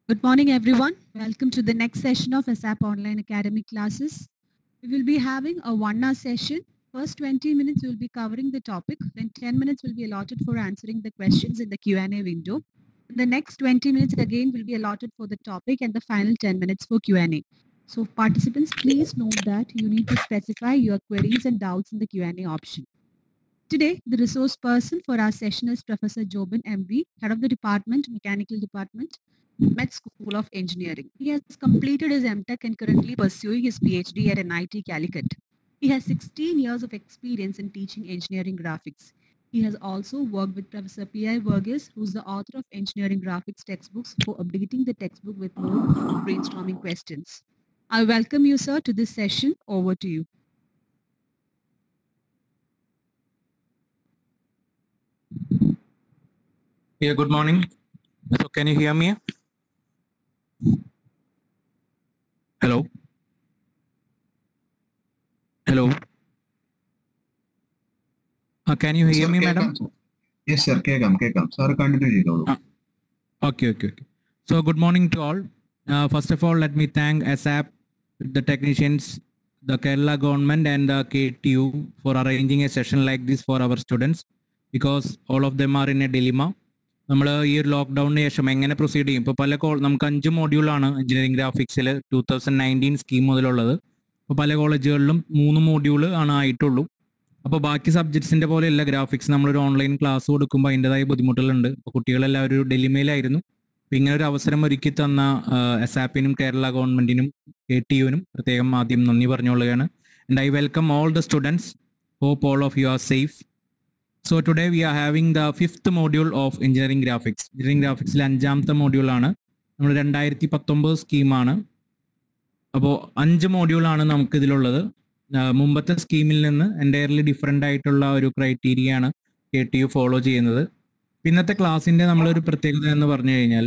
Good morning, everyone. Welcome to the next session of ASAP Online Academic classes. We will be having a one-hour session. First 20 minutes, we will be covering the topic. Then 10 minutes will be allotted for answering the questions in the Q&A window. The next 20 minutes again will be allotted for the topic and the final 10 minutes for Q&A. So participants, please note that you need to specify your queries and doubts in the Q&A option. Today, the resource person for our session is Professor Jobin MV, Head of the Department, Mechanical Department, Met School of Engineering. He has completed his MTech and currently pursuing his PhD at NIT Calicut. He has 16 years of experience in teaching engineering graphics. He has also worked with Professor P.I. Verghese, who's the author of engineering graphics textbooks for updating the textbook with more brainstorming questions. I welcome you, sir, to this session. Over to you. Yeah, good morning. So can you hear me? Hello? Hello? Uh, can you hear Sir, me, കേൾക്കാം madam? sir. Yes, sir. കേൾക്കാം കേൾക്കാം sir continue ചെയ്തോളൂ ആ. Okay, okay, okay. So good morning to all. Uh, first of all, let me thank ASAP, the technicians, the Kerala government and the KTU for arranging a session like this for our students because all of them are in a dilemma. നമ്മൾ ഈ ഒരു ലോക്ക്ഡൌണിന് ശേഷം എങ്ങനെ proceed ചെയ്യും ഇപ്പോൾ പല കോ നമുക്ക് അഞ്ച് മോഡ്യൂളാണ് എഞ്ചിനീയറിംഗ് ഗ്രാഫിക്സിൽ ടൂ തൗസൻഡ് നയൻറ്റീൻ സ്കീം മുതലുള്ളത് അപ്പോൾ പല കോളേജുകളിലും മൂന്ന് മോഡ്യൂള് ആണ് ആയിട്ടുള്ളൂ അപ്പോൾ ബാക്കി സബ്ജക്ട്സിന്റെ പോലെയല്ല ഗ്രാഫിക്സ് നമ്മളൊരു ഓൺലൈൻ ക്ലാസ് കൊടുക്കുമ്പോൾ അതിൻ്റെതായ ബുദ്ധിമുട്ടുകളുണ്ട് അപ്പോൾ കുട്ടികളെല്ലാവരും ഒരു ഡെലിമയിലായിരുന്നു അപ്പോൾ ഇങ്ങനെ ഒരു അവസരം ഒരുക്കി തന്ന എസാപ്പിനും കേരള ഗവൺമെന്റിനും കെ ടി യുവിനും പ്രത്യേകം ആദ്യം നന്ദി പറഞ്ഞുകൊള്ളുകയാണ് and I welcome all the students hope all of you are safe so today we are having the fifth module of engineering graphics engineering ഗ്രാഫിക്സിലെ അഞ്ചാമത്തെ മോഡ്യൂളാണ് നമ്മൾ രണ്ടായിരത്തി പത്തൊമ്പത് സ്കീമാണ് അപ്പോൾ അഞ്ച് മോഡ്യൂളാണ് നമുക്ക് ഇതിലുള്ളത് ആ, മുമ്പത്തെ സ്കീമിൽ നിന്ന് എൻറ്റയർലി ഡിഫറെൻ്റ് ആയിട്ടുള്ള ഒരു ക്രൈറ്റീരിയ ആണ് കെ ടി യു ഫോളോ ചെയ്യുന്നത് ഇന്നത്തെ ക്ലാസ്സിന്റെ നമ്മളൊരു പ്രത്യേകത എന്ന് പറഞ്ഞു കഴിഞ്ഞാൽ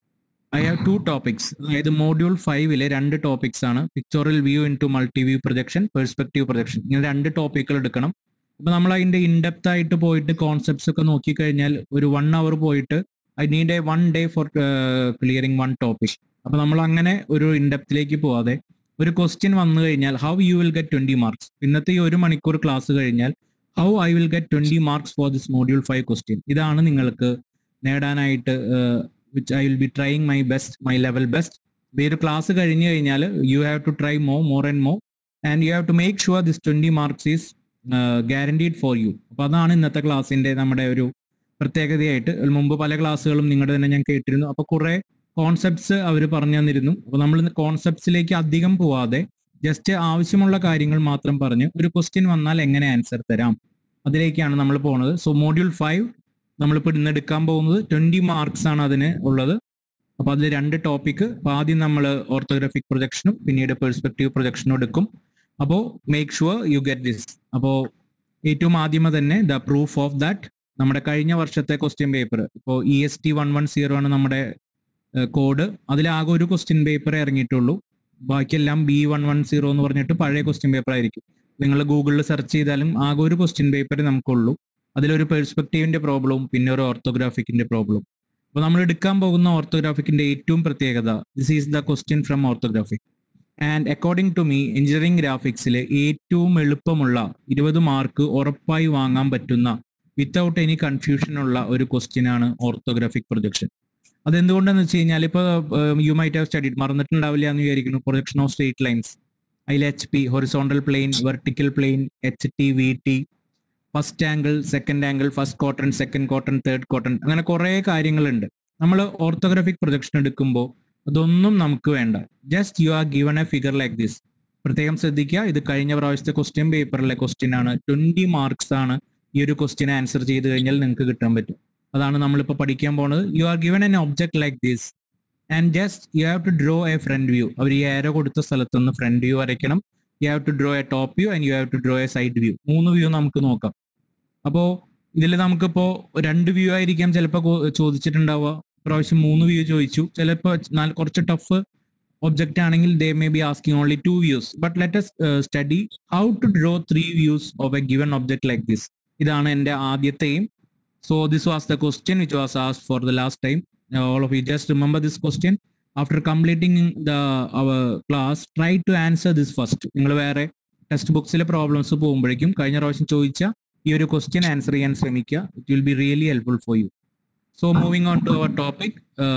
ഐ ഹാവ് ടു ടോപ്പിക്സ് അതായത് മോഡ്യൂൾ ഫൈവിലെ രണ്ട് ടോപ്പിക്സ് ആണ് pictorial view into multi view projection perspective projection ഇങ്ങനെ രണ്ട് ടോപ്പിക്കുകൾ എടുക്കണം അപ്പൊ നമ്മൾ അതിന്റെ ഇൻഡെപ്ത് ആയിട്ട് പോയിട്ട് കോൺസെപ്റ്റ്സ് ഒക്കെ നോക്കിക്കഴിഞ്ഞാൽ ഒരു വൺ അവർ പോയിട്ട് I need a one day for clearing one topic അപ്പൊ നമ്മൾ അങ്ങനെ ഒരു ഇൻഡെപ്തിലേക്ക് പോവാതെ ഒരു ക്വസ്റ്റ്യൻ വന്നു കഴിഞ്ഞാൽ how you will get twenty marks ഇന്നത്തെ ഈ ഒരു മണിക്കൂർ ക്ലാസ് കഴിഞ്ഞാൽ how I will get twenty marks for this module five question ഇതാണ് നിങ്ങൾക്ക് നേടാനായിട്ട് which I will be trying my best my level best ഈ ഒരു ക്ലാസ് കഴിഞ്ഞു കഴിഞ്ഞാൽ you have to try more more and more and you have to make sure this twenty marks is guaranteed for you അപ്പൊ അതാണ് ഇന്നത്തെ ക്ലാസ്സിന്റെ നമ്മുടെ ഒരു പ്രത്യേകതയായിട്ട് മുമ്പ് പല ക്ലാസ്സുകളും നിങ്ങളുടെ തന്നെ ഞാൻ കേട്ടിരുന്നു അപ്പൊ കുറെ കോൺസെപ്റ്റ്സ് അവർ പറഞ്ഞു തന്നിരുന്നു അപ്പൊ നമ്മൾ കോൺസെപ്റ്റ്സിലേക്ക് അധികം പോവാതെ ജസ്റ്റ് ആവശ്യമുള്ള കാര്യങ്ങൾ മാത്രം പറഞ്ഞ് ഒരു ക്വസ്റ്റ്യൻ വന്നാൽ എങ്ങനെ ആൻസർ തരാം അതിലേക്കാണ് നമ്മൾ പോണത് സോ മോഡ്യൂൾ ഫൈവ് നമ്മളിപ്പോൾ ഇന്ന് എടുക്കാൻ പോകുന്നത് ട്വന്റി മാർക്സ് ആണ് അതിന് ഉള്ളത് അപ്പൊ അതിൽ രണ്ട് ടോപ്പിക് അപ്പൊ ആദ്യം നമ്മൾ ഓർത്തോഗ്രാഫിക് പ്രൊജക്ഷനും പിന്നീട് പെർസ്പെക്റ്റീവ് പ്രൊജക്ഷനും എടുക്കും അപ്പോൾ make sure you get this അപ്പോൾ ഏറ്റവും ആദ്യമേ തന്നെ ദ പ്രൂഫ് ഓഫ് ദാറ്റ് നമ്മുടെ കഴിഞ്ഞ വർഷത്തെ ക്വസ്റ്റ്യൻ പേപ്പർ ഇപ്പോൾ E S T one one zero ആണ് നമ്മുടെ കോഡ് അതിലാകെ ഒരു ക്വസ്റ്റ്യൻ പേപ്പർ ഇറങ്ങിയിട്ടുള്ളൂ ബാക്കിയെല്ലാം ബി വൺ വൺ സീറോ എന്ന് പറഞ്ഞിട്ട് പഴയ ക്വസ്റ്റ്യൻ പേപ്പർ ആയിരിക്കും നിങ്ങൾ ഗൂഗിളിൽ സെർച്ച് ചെയ്താലും ആകെ ഒരു ക്വസ്റ്റ്യൻ പേപ്പർ നമുക്കുള്ളൂ അതിലൊരു പെർസ്പെക്റ്റീവിന്റെ പ്രോബ്ലവും പിന്നെ ഒരു ഓർത്തോഗ്രാഫിക്കിന്റെ പ്രോബ്ലവും അപ്പോൾ നമ്മൾ എടുക്കാൻ പോകുന്ന ഓർത്തോഗ്രാഫിക്കിന്റെ ഏറ്റവും പ്രത്യേകത this is the question from orthographic and according to me engineering ഗ്രാഫിക്സിൽ ഏറ്റവും എളുപ്പമുള്ള ഇരുപത് മാർക്ക് ഉറപ്പായി വാങ്ങാൻ പറ്റുന്ന വിത്തൗട്ട് എനി കൺഫ്യൂഷൻ ഉള്ള ഒരു ക്വസ്റ്റ്യൻ ആണ് ഓർത്തോഗ്രാഫിക് പ്രൊജക്ഷൻ അതെന്തുകൊണ്ടെന്ന് വെച്ച് കഴിഞ്ഞാൽ ഇപ്പോൾ യു മൈറ്റ് ഹാവ് സ്റ്റഡിഡ് മറന്നിട്ടുണ്ടാവില്ല എന്ന് വിചാരിക്കുന്നു പ്രൊജക്ഷൻ ഓഫ് സ്ട്രേറ്റ് ലൈൻസ് അതിൽ H P horizontal plane vertical plane H T V T first angle second angle first quarter second quarter third quarter അങ്ങനെ കുറേ കാര്യങ്ങളുണ്ട് നമ്മൾ ഓർത്തോഗ്രാഫിക് പ്രൊജക്ഷൻ എടുക്കുമ്പോൾ അതൊന്നും നമുക്ക് വേണ്ട just you are given a figure like this പ്രത്യേകം ശ്രദ്ധിക്കുക ഇത് കഴിഞ്ഞ പ്രാവശ്യത്തെ ക്വസ്റ്റ്യൻ പേപ്പറിലെ ക്വസ്റ്റ്യൻ ആണ് ട്വന്റി മാർക്സ് ആണ് ഈ ഒരു ക്വസ്റ്റ്യൻ ആൻസർ ചെയ്ത് കഴിഞ്ഞാൽ നിങ്ങൾക്ക് കിട്ടാൻ പറ്റും അതാണ് നമ്മളിപ്പോൾ പഠിക്കാൻ പോകുന്നത് you are given an object like this and just you have to draw a front view അവർ ഈ ഏരോ കൊടുത്ത സ്ഥലത്തുനിന്ന് ഫ്രണ്ട് വ്യൂ വരയ്ക്കണം you have to draw a top view and you have to draw a side view മൂന്ന് view നമുക്ക് നോക്കാം അപ്പോൾ ഇതിൽ നമുക്കിപ്പോൾ രണ്ട് വ്യൂ ആയിരിക്കാം ചിലപ്പോൾ ചോദിച്ചിട്ടുണ്ടാവുക പ്രാവശ്യം മൂന്ന് വ്യൂ ചോദിച്ചു ചിലപ്പോൾ കുറച്ച് ടഫ് ഒബ്ജക്റ്റ് ആണെങ്കിൽ they may be asking only two views but let's study how to draw three views of a given object like this ഇതാണ് എൻ്റെ ആദ്യത്തെയും so this was the question which was asked for the last time all of you just remember this question after completing the hour class try to answer this first നിങ്ങൾ വേറെ text ബുക്സിലെ problems പോകുമ്പോഴേക്കും കഴിഞ്ഞ പ്രാവശ്യം ചോദിച്ച ഈ ഒരു question answer ചെയ്യാൻ ശ്രമിക്കുക it will be really helpful for you so moving on to our topic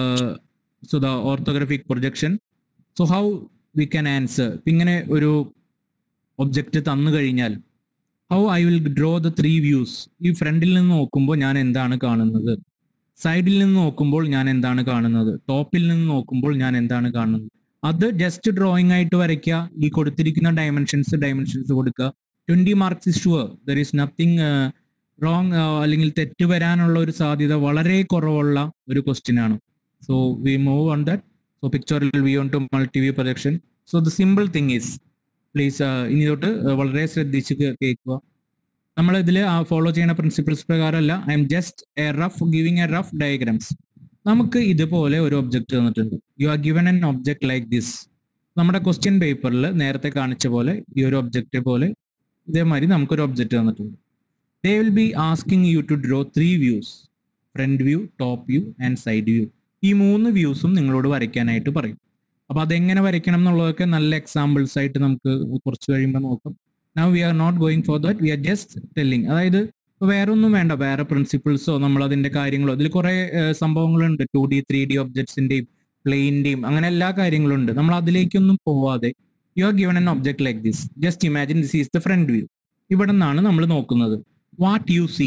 so the orthographic projection so how we can answer ഇങ്ങനെ ഒരു ഒബ്ജക്റ്റ് തന്നു കഴിഞ്ഞാൽ how I will draw the three views ഈ ഫ്രണ്ടിൽ നിന്ന് നോക്കുമ്പോൾ ഞാൻ എന്താണ് കാണുന്നത് സൈഡിൽ നിന്ന് നോക്കുമ്പോൾ ഞാൻ എന്താണ് കാണുന്നത് ടോപ്പിൽ നിന്ന് നോക്കുമ്പോൾ ഞാൻ എന്താണ് കാണുന്നത് അത് ജസ്റ്റ് ഡ്രോയിങ് ആയിട്ട് വരയ്ക്കുക ഈ കൊടുത്തിരിക്കുന്ന ഡയമെൻഷൻസ് ഡയമെൻഷൻസ് കൊടുക്കുക twenty marks is sure there is nothing wrong അല്ലെങ്കിൽ തെറ്റ് വരാനുള്ള ഒരു സാധ്യത വളരെ കുറവുള്ള ഒരു ക്വസ്റ്റ്യൻ ആണ് so we move on that so പിക്ചറിൽ we on to multi view projection so the simple thing is please ഇനി തൊട്ട് വളരെ ശ്രദ്ധിച്ച് കേൾക്കുക നമ്മൾ ഇതിൽ ഫോളോ ചെയ്യുന്ന പ്രിൻസിപ്പിൾസ് പ്രകാരമല്ല I'm just a rough giving a rough diagrams നമുക്ക് ഇതുപോലെ ഒരു ഒബ്ജക്റ്റ് തന്നിട്ടുണ്ട് you are given an object like this നമ്മുടെ ക്വസ്റ്റ്യൻ പേപ്പറിൽ നേരത്തെ കാണിച്ച പോലെ ഈ ഒരു ഒബ്ജക്റ്റ് പോലെ ഇതേമാതിരി നമുക്കൊരു ഒബ്ജക്റ്റ് തന്നിട്ടുണ്ട് they will be asking you to draw three views front view top view and side view ഈ മൂന്ന് വ്യൂസും നിങ്ങളോട് വരയ്ക്കാനായിട്ട് പറയും അപ്പൊ അതെങ്ങനെ വരയ്ക്കണം എന്നുള്ളതൊക്കെ നല്ല എക്സാമ്പിൾസ് ആയിട്ട് നമുക്ക് കുറച്ച് കഴിയുമ്പോൾ നോക്കാം now we are not going for that we are just telling അതായത് ഇപ്പൊ വേറെ ഒന്നും വേണ്ട വേറെ പ്രിൻസിപ്പിൾസോ നമ്മൾ അതിന്റെ കാര്യങ്ങളോ അതിൽ കുറെ സംഭവങ്ങളുണ്ട് ടു ഡി ത്രീ ഡി ഒബ്ജക്ട്സിന്റെയും പ്ലെയിന്റെയും അങ്ങനെ എല്ലാ കാര്യങ്ങളും ഉണ്ട് നമ്മൾ അതിലേക്കൊന്നും പോവാതെ you are given an object like this just imagine this is the front view ഇവിടെ നിന്നാണ് നമ്മൾ നോക്കുന്നത് വാട്ട് യു സീ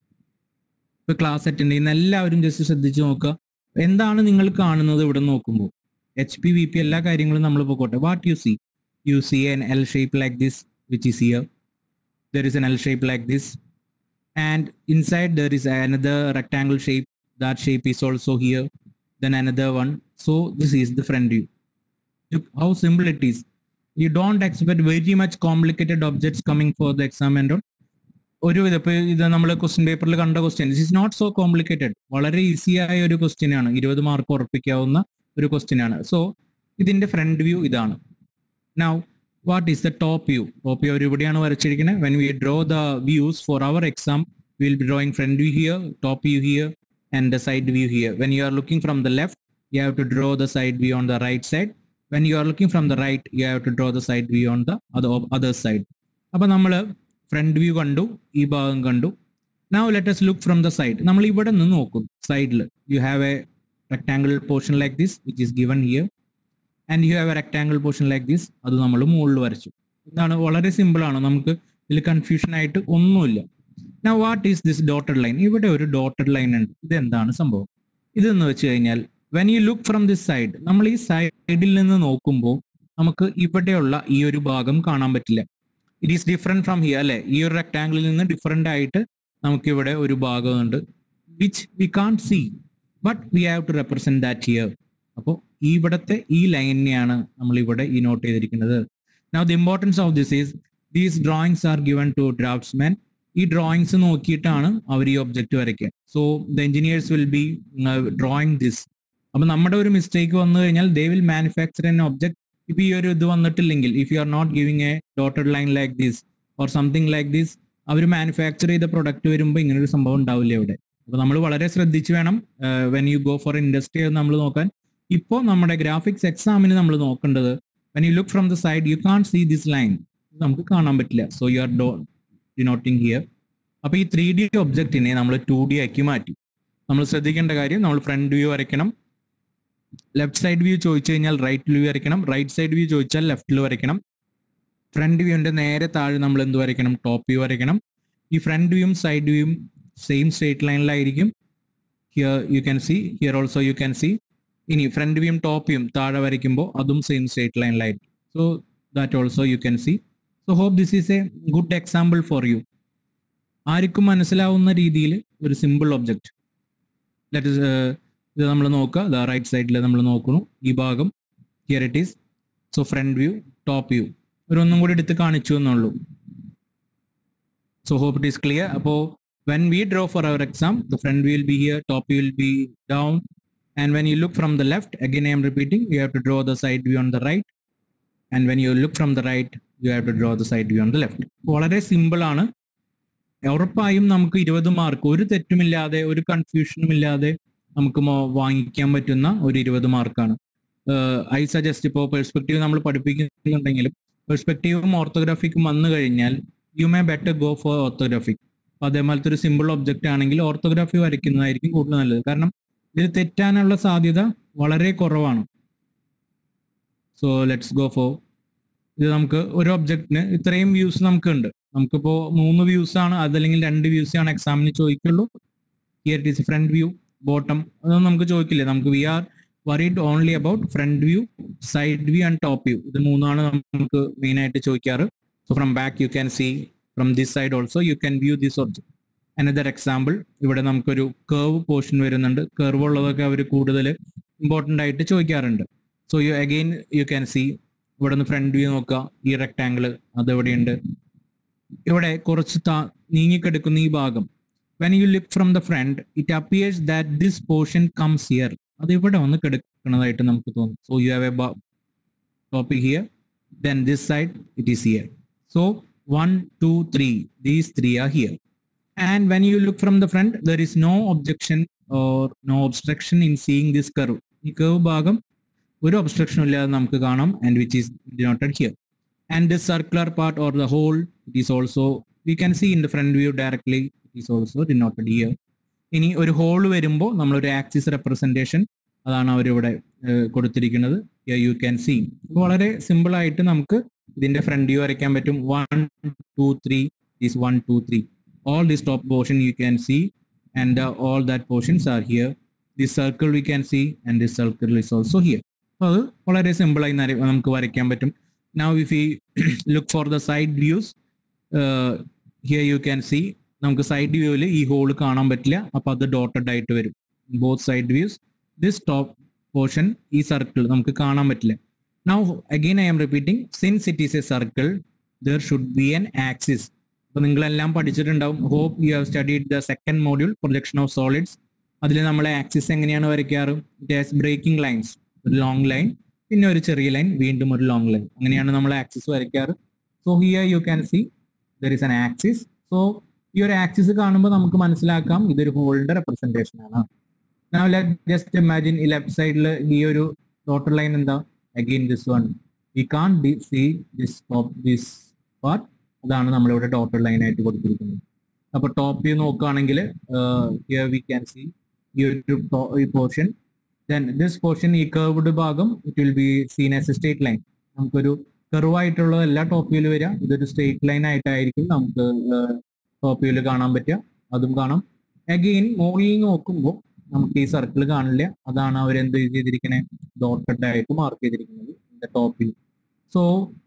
ഇപ്പൊ ക്ലാസ് അറ്റൻഡ് ചെയ്യുന്ന എല്ലാവരും ജസ്റ്റ് ശ്രദ്ധിച്ച് നോക്കുക എന്താണ് നിങ്ങൾ കാണുന്നത് ഇവിടെ നോക്കുമ്പോൾ എച്ച് പി വി പി എല്ലാ കാര്യങ്ങളും നമ്മൾ പോകട്ടെ what you see you see an L shape like this which is here there is an L shape like this and inside there is another rectangle shape that shape is also here then another one so this is the front view how simple it is you don't expect very much complicated objects coming for the exam ആൻഡ് ഒരു വിധം ഇപ്പൊ ഇത് നമ്മൾ question പേപ്പറിൽ കണ്ട question this is not so complicated വളരെ easy ആയ ഒരു ക്വസ്റ്റ്യൻ ആണ് ഇരുപത് മാർക്ക് ഉറപ്പിക്കാവുന്ന ഒരു ക്വസ്റ്റ്യൻ ആണ് സോ ഇതിന്റെ ഫ്രണ്ട് വ്യൂ ഇതാണ് now what is the top view top view അവർ ഇവിടെയാണ് വരച്ചിരിക്കുന്നത് when we draw the views for our exam will be drawing front view here top view here and the side view here when you are looking from the left you have to draw the side view on the right side when you are looking from the right you have to draw the side view on the other side അപ്പൊ നമ്മൾ front view കണ്ടു ഈ ഭാഗം കണ്ടു now let's look from the side നമ്മൾ ഇവിടെ നിന്ന് നോക്കും സൈഡിൽ you have a rectangle portion like this which is given here and you have a rectangle portion like this അത് നമ്മൾ മുകളിൽ വരച്ചു ഇതാണ് വളരെ സിമ്പിൾ ആണ് നമുക്ക് ഇതിൽ കൺഫ്യൂഷൻ ആയിട്ട് ഒന്നുമില്ല now what is this dotted line ഇവിടെ ഒരു ഡോട്ടഡ് ലൈൻ ഉണ്ട് ഇത് എന്താണ് സംഭവം ഇതെന്ന് വെച്ച് കഴിഞ്ഞാൽ when you look from this side നമ്മൾ ഈ സൈഡിൽ നിന്ന് നോക്കുമ്പോൾ നമുക്ക് ഇവിടെയുള്ള ഈ ഒരു ഭാഗം കാണാൻ പറ്റില്ല it is different from here അല്ലെ ഈ ഒരു റെക്ടാംഗിളിൽ നിന്ന് ഡിഫറെന്റ് ആയിട്ട് നമുക്ക് ഇവിടെ ഒരു ഭാഗമുണ്ട് which we can't see but we have to represent that here അപ്പോൾ ഈ ഇവിടത്തെ ഈ ലൈനിനെയാണ് നമ്മൾ ഇവിടെ ഈ നോട്ട് ചെയ്തിരിക്കുന്നത് now the importance of this is these drawings are given to draftsman ഈ ഡ്രോയിങ്സ് നോക്കിയിട്ടാണ് അവർ ഈ ഒബ്ജക്റ്റ് വരയ്ക്കുക so the engineers will be drawing this അപ്പൊ നമ്മുടെ ഒരു മിസ്റ്റേക്ക് വന്നു കഴിഞ്ഞാൽ they will manufacture an object ഇപ്പൊ ഈ ഒരു ഇത് വന്നിട്ടില്ലെങ്കിൽ if you are not giving a dotted line like this or something like this അവർ മാനുഫാക്ചർ ചെയ്ത പ്രൊഡക്റ്റ് വരുമ്പോൾ ഇങ്ങനെ ഒരു സംഭവം ഉണ്ടാവില്ല ഇവിടെ അപ്പൊ നമ്മൾ വളരെ ശ്രദ്ധിച്ച് വേണം when you go for industry നമ്മൾ നോക്കാൻ ഇപ്പോൾ നമ്മുടെ ഗ്രാഫിക്സ് എക്സാമിന് നമ്മൾ നോക്കേണ്ടത് when you look from the side you can't see this line നമുക്ക് കാണാൻ പറ്റില്ല so you are do denoting here അപ്പൊ ഈ ത്രീ ഡി ഒബ്ജക്റ്റിനെ നമ്മൾ ടു ഡി ആക്കി മാറ്റി നമ്മൾ ശ്രദ്ധിക്കേണ്ട കാര്യം നമ്മൾ ഫ്രണ്ട് വ്യൂ വരയ്ക്കണം ലെഫ്റ്റ് സൈഡ് വ്യൂ ചോദിച്ചു കഴിഞ്ഞാൽ റൈറ്റ് വ്യൂ വരയ്ക്കണം റൈറ്റ് സൈഡ് വ്യൂ ചോദിച്ചാൽ ലെഫ്റ്റിൽ വരയ്ക്കണം ഫ്രണ്ട് വ്യൂവിന്റെ നേരെ താഴെ നമ്മൾ എന്ത് വരയ്ക്കണം ടോപ്പ് വ്യൂ വരയ്ക്കണം ഈ ഫ്രണ്ട് വ്യൂവും സൈഡ് വ്യൂവും സെയിം സ്ട്രേറ്റ് ലൈനിലായിരിക്കും here you can see here also you can see ഇനി ഫ്രണ്ട് വ്യൂവും ടോപ്പ് വ്യൂവും താഴെ വരയ്ക്കുമ്പോൾ അതും സെയിം സ്ട്രേറ്റ് ലൈനിലായിരിക്കും so that also you can see so hope this is a good example for you ആർക്കും മനസ്സിലാവുന്ന രീതിയിൽ ഒരു സിമ്പിൾ ഒബ്ജക്റ്റ് ദാറ്റ് ഇസ് ഇത് നമ്മൾ നോക്കുക റൈറ്റ് സൈഡിൽ നമ്മൾ നോക്കുന്നു ഈ ഭാഗം here it is so front view top view ഒരു ഒന്നും കൂടി എടുത്ത് കാണിച്ചു എന്നുള്ളൂ so hope it is clear അപ്പോൾ when we draw for our exam the front view will be here top view will be down and when you look from the left again I'm repeating you have to draw the side view on the right and when you look from the right you have to draw the side view on the left വളരെ simple ആണ് ഉറപ്പായും നമുക്ക് ഇരുപത് mark ഒരു തെറ്റുമില്ലാതെ ഒരു കൺഫ്യൂഷനും ഇല്ലാതെ നമുക്ക് വാങ്ങിക്കാൻ പറ്റുന്ന ഒരു ഇരുപത് മാർക്കാണ് ഐ സജസ്റ്റ് ഇപ്പോൾ പെർസ്പെക്റ്റീവ് നമ്മൾ പഠിപ്പിക്കുന്നുണ്ടെങ്കിലും പെർസ്പെക്റ്റീവും ഓർത്തോഗ്രാഫിക്കും വന്നു കഴിഞ്ഞാൽ you may better go for orthographic അപ്പോൾ അതേപോലത്തെ ഒരു സിമ്പിൾ ഒബ്ജക്റ്റ് ആണെങ്കിൽ ഓർത്തോഗ്രാഫി വരയ്ക്കുന്നതായിരിക്കും കൂടുതൽ നല്ലത് കാരണം ഇതിൽ തെറ്റാനുള്ള സാധ്യത വളരെ കുറവാണ് സോ ലെറ്റ്സ് ഗോ ഫോർ ഇത് നമുക്ക് ഒരു ഒബ്ജക്റ്റിന് ഇത്രയും വ്യൂസ് നമുക്കുണ്ട് നമുക്കിപ്പോ മൂന്ന് വ്യൂസ് ആണ് അതല്ലെങ്കിൽ രണ്ട് വ്യൂസ് ആണ് എക്സാമിന് ചോദിക്കുള്ളൂ here it is front view bottom അതൊന്നും നമുക്ക് ചോദിക്കില്ല നമുക്ക് we are worried only about front view side view and top view ഇത് മൂന്നാണ് നമുക്ക് മെയിൻ ആയിട്ട് ചോദിക്കാറ് so from back you can see from this side also you can view this object another example ഇവിടെ നമുക്കൊരു കേർവ് പോർഷൻ വരുന്നുണ്ട് curve ഉള്ളതൊക്കെ അവർ കൂടുതൽ ഇമ്പോർട്ടൻ്റ് ആയിട്ട് ചോദിക്കാറുണ്ട് so you again you can see ഇവിടെ നിന്ന് ഫ്രണ്ട് വ്യൂ നോക്കുക ഈ റെക്ടാങ്കിൾ അത് എവിടെയുണ്ട് ഇവിടെ കുറച്ച് താ- നീങ്ങിക്കെടുക്കുന്ന ഈ ഭാഗം when you look from the front it appears that this portion comes here അത് ഇവിടെ വന്ന് കിടക്കുന്നതായിട്ട് നമുക്ക് തോന്നും so you have a topic here then this side it is here so one two three these three are here and when you look from the front there is no objection or no obstruction in seeing this curve ഈ curve ഭാഗം ഒരു ഒബ്സ്ട്രക്ഷനും ഇല്ലാതെ നമുക്ക് കാണാം and which is denoted here and this circular part or the hole it is also we can see in the front view directly it is also denoted here ഇനി ഒരു whole വരുമ്പോൾ നമ്മളൊരു ആക്സിസ് റെപ്രസെൻറ്റേഷൻ അതാണ് അവരിവിടെ ഏഹ്, കൊടുത്തിരിക്കുന്നത് you can see വളരെ simple ആയിട്ട് നമുക്ക് ഇതിന്റെ ഫ്രണ്ട് വ്യൂ വരയ്ക്കാൻ പറ്റും one two three is one two three all this top portion you can see and all that portions are here this circle we can see and this circle is also here അപ്പോൾ അത് വളരെ സിമ്പിളായി നമുക്ക് വരയ്ക്കാൻ പറ്റും now if you look for the side views here you can see നമുക്ക് side വ്യൂവിൽ ഈ ഹോൾ കാണാൻ പറ്റില്ല അപ്പോൾ അത് ഡോട്ടഡ് ആയിട്ട് വരും both side views this top portion ഈ സർക്കിൾ നമുക്ക് കാണാൻ പറ്റില്ല now again I am repeating since it is a circle there should be an axis അപ്പോൾ നിങ്ങളെല്ലാം പഠിച്ചിട്ടുണ്ടാവും hope you have studied the second module projection of solids അതിൽ നമ്മളെ axis എങ്ങനെയാണ് വരയ്ക്കാറ് ഇറ്റ് ഹാസ് ബ്രേക്കിംഗ് ലൈൻസ് ഒരു ലോങ് ലൈൻ പിന്നെ ഒരു ചെറിയ ലൈൻ വീണ്ടും ഒരു ലോങ് ലൈൻ അങ്ങനെയാണ് നമ്മൾ ആക്സിസ് വരയ്ക്കാറ് so here you can see there is an axis സോ ഈ ഒരു ആക്സിസ് കാണുമ്പോൾ നമുക്ക് മനസ്സിലാക്കാം ഇതൊരു ഹോളിന്റെ റെപ്രസെന്റേഷൻ ആണ് Now let just imagine ഈ ലെഫ്റ്റ് സൈഡിൽ ഈ ഒരു ഡോട്ടർ ലൈൻ എന്താ again this one we can't see this top this part അതാണ് നമ്മളിവിടെ ഡോട്ടർ ലൈൻ ആയിട്ട് കൊടുത്തിരിക്കുന്നത് അപ്പൊ ടോപ്പ് വ്യൂ നോക്കുകയാണെങ്കിൽ ഹിയർ വി ക്യാൻ സി ഈ ഒരു to- ഈ പോർഷൻ ദെൻ ദിസ് പോർഷൻ ഈ കർവ്ഡ് ഭാഗം it will be seen as a straight line നമുക്കൊരു കർവ് ആയിട്ടുള്ള എല്ലാ ടോപ്പ് വ്യൂല് വരിക ഇതൊരു സ്ട്രേറ്റ് ലൈൻ ആയിട്ടായിരിക്കും നമുക്ക് ടോപ്പ് വ്യൂല് കാണാൻ പറ്റുക അതും കാണാം അഗെയിൻ മുകളിൽ നോക്കുമ്പോൾ നമുക്ക് ഈ സർക്കിൾ കാണില്ല അതാണ് അവർ എന്ത് ചെയ്തിരിക്കണേ ഡോട്ടഡ് ആയിട്ട് മാർക്ക് ചെയ്തിരിക്കുന്നത് ടോപ്പിൽ സോ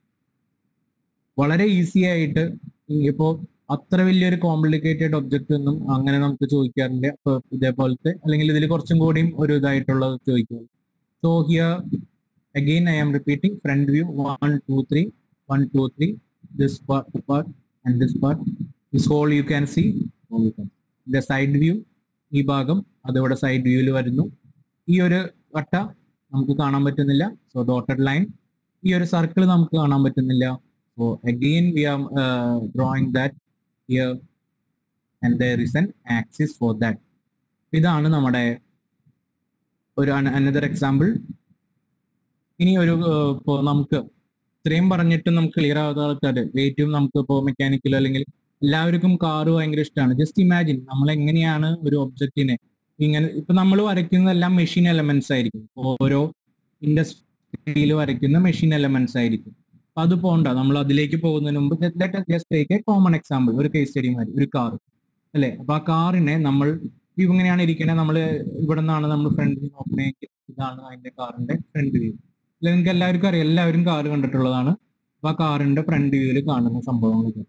വളരെ ഈസി ആയിട്ട് ഇപ്പോൾ അത്ര വലിയൊരു കോംപ്ലിക്കേറ്റഡ് ഒബ്ജക്റ്റ് ഒന്നും അങ്ങനെ നമുക്ക് ചോദിക്കാറില്ല ഇപ്പൊ ഇതേപോലത്തെ അല്ലെങ്കിൽ ഇതിൽ കുറച്ചും കൂടിയും ഒരു ഇതായിട്ടുള്ളത് ചോദിക്കും so here again I am repeating front view one two three one two three this part part and this part this hole you can see the side view ഈ ഭാഗം അതിവിടെ സൈഡ് വ്യൂവിൽ വരുന്നു ഈ ഒരു വട്ട നമുക്ക് കാണാൻ പറ്റുന്നില്ല സോ ഡോട്ടഡ് ലൈൻ ഈ ഒരു സർക്കിൾ നമുക്ക് കാണാൻ പറ്റുന്നില്ല so again we are drawing that here and there is an axis for that ഇതാണ് നമ്മുടെ ഒരു അനദർ എക്സാമ്പിൾ ഇനി ഒരു ഇപ്പോൾ നമുക്ക് ഇത്രയും പറഞ്ഞിട്ട് നമുക്ക് ക്ലിയർ ആവാത്ത ആൾക്കാർ വെയിറ്റും നമുക്ക് ഇപ്പോൾ മെക്കാനിക്കൽ അല്ലെങ്കിൽ എല്ലാവർക്കും കാറ് ഭയങ്കര ഇഷ്ടമാണ് ജസ്റ്റ് ഇമാജിൻ നമ്മൾ എങ്ങനെയാണ് ഒരു ഒബ്ജക്റ്റിനെ ഇങ്ങനെ ഇപ്പൊ നമ്മൾ വരയ്ക്കുന്നതെല്ലാം മെഷീൻ എലമെന്റ്സ് ആയിരിക്കും ഓരോ ഇൻഡസ്ട്രിയിൽ വരയ്ക്കുന്ന മെഷീൻ എലമെന്റ്സ് ആയിരിക്കും അപ്പൊ അത് പോണ്ട നമ്മൾ അതിലേക്ക് പോകുന്നതിന് മുമ്പ് just take a common example ഒരു കേസ് സ്റ്റഡി മാതിരി ഒരു കാർ അല്ലെ അപ്പൊ ആ കാറിനെ നമ്മൾ വ്യൂ ഇങ്ങനെയാണ് ഇരിക്കണേ നമ്മൾ ഇവിടെ നിന്നാണ് നമ്മൾ ഫ്രണ്ട് വ്യൂ നോക്കണമെങ്കിൽ ഇതാണ് അതിന്റെ കാറിന്റെ ഫ്രണ്ട് വ്യൂ അല്ലെ നിങ്ങൾക്ക് എല്ലാവർക്കും അറിയാം എല്ലാവരും കാർ കണ്ടിട്ടുള്ളതാണ് അപ്പൊ ആ കാറിന്റെ ഫ്രണ്ട് വ്യൂവിൽ കാണുന്ന സംഭവങ്ങൾ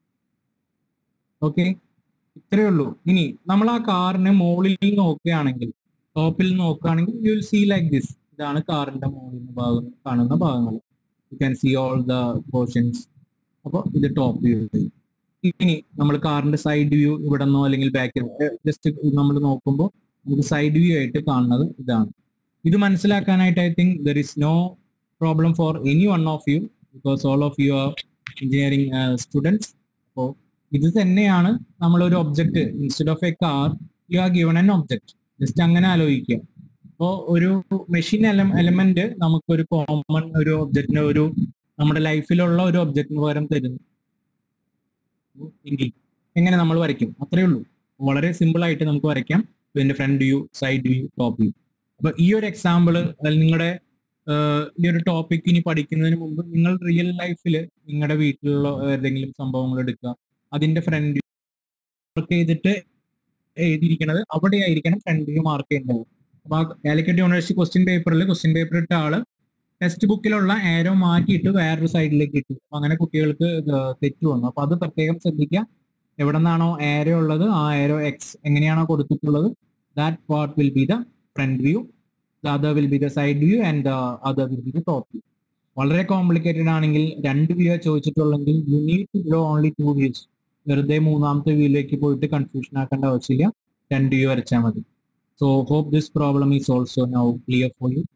ഓക്കെ ഇത്രയേ ഉള്ളൂ ഇനി നമ്മൾ ആ കാറിനെ മുകളിൽ നോക്കുകയാണെങ്കിൽ ടോപ്പിൽ നോക്കുകയാണെങ്കിൽ you will see like this ഇതാണ് കാറിന്റെ മുകളിൽ ഭാഗം കാണുന്ന ഭാഗങ്ങൾ you can see all the portions അപ്പോൾ ഇത് ടോപ്പ് വ്യൂ ഇനി നമ്മൾ കാറിന്റെ സൈഡ് വ്യൂ ഇവിടെ നിന്നോ അല്ലെങ്കിൽ ബാക്കിൽ ജസ്റ്റ് നമ്മൾ നോക്കുമ്പോൾ നമുക്ക് സൈഡ് വ്യൂ ആയിട്ട് കാണുന്നത് ഇതാണ് ഇത് മനസ്സിലാക്കാനായിട്ട് I think there is no problem for any one of you because all of you are engineering students അപ്പോൾ ഇത് തന്നെയാണ് നമ്മളൊരു object instead of a car you are given an object just അങ്ങനെ ആലോചിക്കുക അപ്പോൾ ഒരു മെഷീൻ എലമെന്റ് നമുക്ക് ഒരു കോമൺ ഒരു ഒബ്ജക്റ്റിന് ഒരു നമ്മുടെ ലൈഫിലുള്ള ഒരു ഒബ്ജക്റ്റിന് പകരം തരുന്നു എങ്കിൽ എങ്ങനെ നമ്മൾ വരയ്ക്കും അത്രേ ഉള്ളൂ വളരെ സിമ്പിൾ ആയിട്ട് നമുക്ക് വരയ്ക്കാം ഇതിന്റെ front view side view top view അപ്പൊ ഈ ഒരു എക്സാമ്പിൾ നിങ്ങളുടെ ഈ ഒരു ടോപ്പിക് ഇനി പഠിക്കുന്നതിന് മുമ്പ് നിങ്ങൾ റിയൽ ലൈഫിൽ നിങ്ങളുടെ വീട്ടിലുള്ള ഏതെങ്കിലും സംഭവങ്ങൾ എടുക്കുക അതിന്റെ ഫ്രണ്ട് മാർക്ക് ചെയ്തിട്ട് എഴുതിയിരിക്കുന്നത് അവിടെ ആയിരിക്കണം ഫ്രണ്ട് വ്യൂ മാർക്ക് ചെയ്യേണ്ടത് അപ്പൊ കാലിക്കറ്റ് യൂണിവേഴ്സിറ്റി ക്വസ്റ്റ്യൻ പേപ്പറിൽ ക്വസ്റ്റ്യൻ പേപ്പർ ഇട്ട ആള് ടെക്സ്റ്റ് ബുക്കിലുള്ള ആരോ മാറ്റിയിട്ട് വേറൊരു സൈഡിലേക്ക് ഇട്ടു അപ്പൊ അങ്ങനെ കുട്ടികൾക്ക് തെറ്റ് വന്നു അപ്പൊ അത് പ്രത്യേകം ശ്രദ്ധിക്കുക എവിടെ നിന്നാണോ ആരോ ഉള്ളത് ആ ആരോ എക്സ് എങ്ങനെയാണോ കൊടുത്തിട്ടുള്ളത് that part will be the front view the other will be the side view and other will be the top view വളരെ കോംപ്ലിക്കേറ്റഡ് ആണെങ്കിൽ രണ്ട് വ്യൂ ചോദിച്ചിട്ടുള്ളെങ്കിൽ you need to draw only two views വെറുതെ മൂന്നാമത്തെ വ്യൂയിലേക്ക് പോയിട്ട് confusion ആക്കേണ്ട ആവശ്യമില്ല രണ്ട് view വരച്ചാൽ മതി so hope this problem is also now clear for you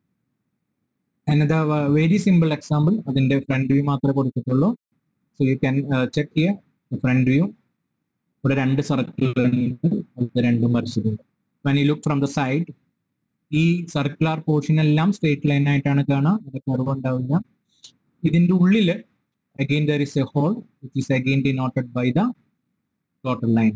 another very simple example അതിന്റെ ഫ്രണ്ട് വ്യൂ മാത്രമേ കൊടുത്തിട്ടുള്ളൂ so you can check here front view ഇവിടെ രണ്ട് സർക്കിൾ അത് രണ്ടും വരച്ചിട്ടുണ്ട് when you look from the side ഈ സർക്കുലർ പോർഷൻ എല്ലാം സ്ട്രേറ്റ് ലൈൻ ആയിട്ടാണ് കാണുക അതിന്റെ കർവ് ഉണ്ടാവില്ല ഇതിന്റെ ഉള്ളില് again there is a hole which is again denoted by the dotted line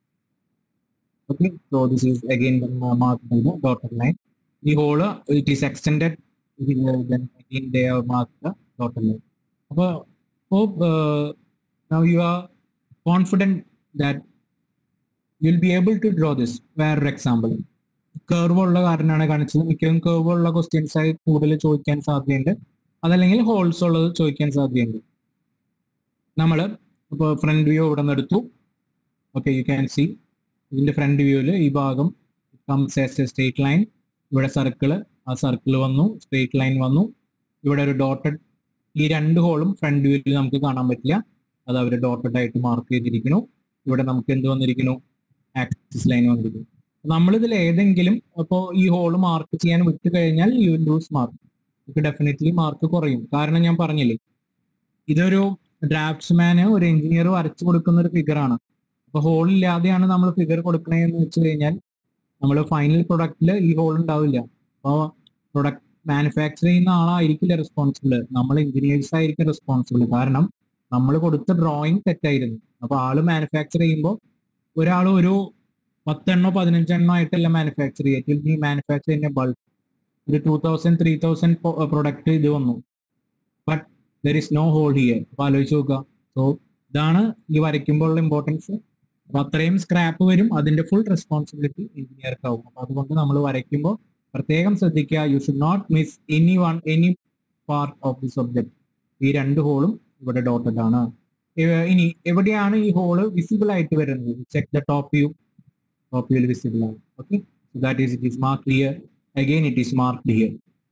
okay so this is again marked by the dotted line the hole it is extended then again they have marked the dotted line അപ്പോൾ hope uh, now you are confident that you'll be able to draw this വേറൊരു example curve ഉള്ള കാരണമാണ് കാണിച്ചത് മിക്കതും curve ഉള്ള questions ആയി കൂടുതൽ ചോദിക്കാൻ സാധ്യതയുണ്ട് അതല്ലെങ്കിൽ ഹോൾസ് ഉള്ളത് ചോദിക്കാൻ സാധ്യതയുണ്ട് നമ്മൾ ഇപ്പോൾ ഫ്രണ്ട് വ്യൂ ഇവിടെ നിന്ന് എടുത്തു ഓക്കെ യു ക്യാൻ സി ഇതിന്റെ ഫ്രണ്ട് വ്യൂവിൽ ഈ ഭാഗം comes as a straight line ഇവിടെ സർക്കിള് ആ സർക്കിൾ വന്നു സ്ട്രേറ്റ് ലൈൻ വന്നു ഇവിടെ ഒരു ഡോട്ടഡ് ഈ രണ്ട് ഹോളും ഫ്രണ്ട് വ്യൂവിൽ നമുക്ക് കാണാൻ പറ്റില്ല അത് അവർ ഡോട്ടഡ് ആയിട്ട് മാർക്ക് ചെയ്തിരിക്കുന്നു ഇവിടെ നമുക്ക് എന്ത് വന്നിരിക്കുന്നു ആക്സിസ് ലൈൻ വന്നിരിക്കുന്നു നമ്മളിതിൽ ഏതെങ്കിലും അപ്പോൾ ഈ ഹോൾ മാർക്ക് ചെയ്യാൻ വിട്ട് കഴിഞ്ഞാൽ യു ലൂസ് മാർക്ക് നമുക്ക് ഡെഫിനറ്റ്ലി മാർക്ക് കുറയും കാരണം ഞാൻ പറഞ്ഞില്ലേ ഇതൊരു ഡ്രാഫ്റ്റ്സ്മാന് ഒരു എഞ്ചിനീയർ വരച്ചു കൊടുക്കുന്ന ഒരു ഫിഗറാണ് അപ്പൊ ഹോൾ ഇല്ലാതെയാണ് നമ്മൾ ഫിഗർ കൊടുക്കണതെന്ന് വെച്ച് കഴിഞ്ഞാൽ നമ്മൾ ഫൈനൽ പ്രൊഡക്റ്റിൽ ഈ ഹോൾ ഉണ്ടാവില്ല അപ്പോൾ പ്രൊഡക്റ്റ് മാനുഫാക്ചർ ചെയ്യുന്ന ആളായിരിക്കില്ല റെസ്പോൺസിബിൾ നമ്മൾ എഞ്ചിനീയേഴ്സ് ആയിരിക്കും റെസ്പോൺസിബിൾ കാരണം നമ്മൾ കൊടുത്ത ഡ്രോയിങ് തെറ്റായിരുന്നു അപ്പൊ ആള് മാനുഫാക്ചർ ചെയ്യുമ്പോൾ ഒരാൾ ഒരു പത്തെണ്ണോ പതിനഞ്ചെണ്ണോ ആയിട്ടല്ല മാനുഫാക്ചർ ചെയ്യുക ഈ മാനുഫാക്ചർ ചെയ്യുന്ന ബൾക്ക് ഒരു two thousand three thousand product ഇത് വന്നു but there is no hole here അപ്പൊ ആലോചിച്ച് നോക്കുക സോ ഇതാണ് ഈ വരയ്ക്കുമ്പോൾ ഉള്ള ഇമ്പോർട്ടൻസ് അപ്പൊ അത്രയും സ്ക്രാപ്പ് വരും അതിന്റെ ഫുൾ റെസ്പോൺസിബിലിറ്റി എഞ്ചിനീയർക്ക് ആവും അപ്പൊ അതുകൊണ്ട് നമ്മൾ വരയ്ക്കുമ്പോൾ പ്രത്യേകം ശ്രദ്ധിക്കുക you should not miss any one any part of this object ഈ രണ്ട് ഹോളും ഇവിടെ ഡോട്ടഡ് ആണ് ഇനി എവിടെയാണ് ഈ ഹോള് വിസിബിൾ ആയിട്ട് വരുന്നത് check the top view top വ്യൂവിൽ വിസിബിൾ ആണ് okay so that is it is mark here again it is mark here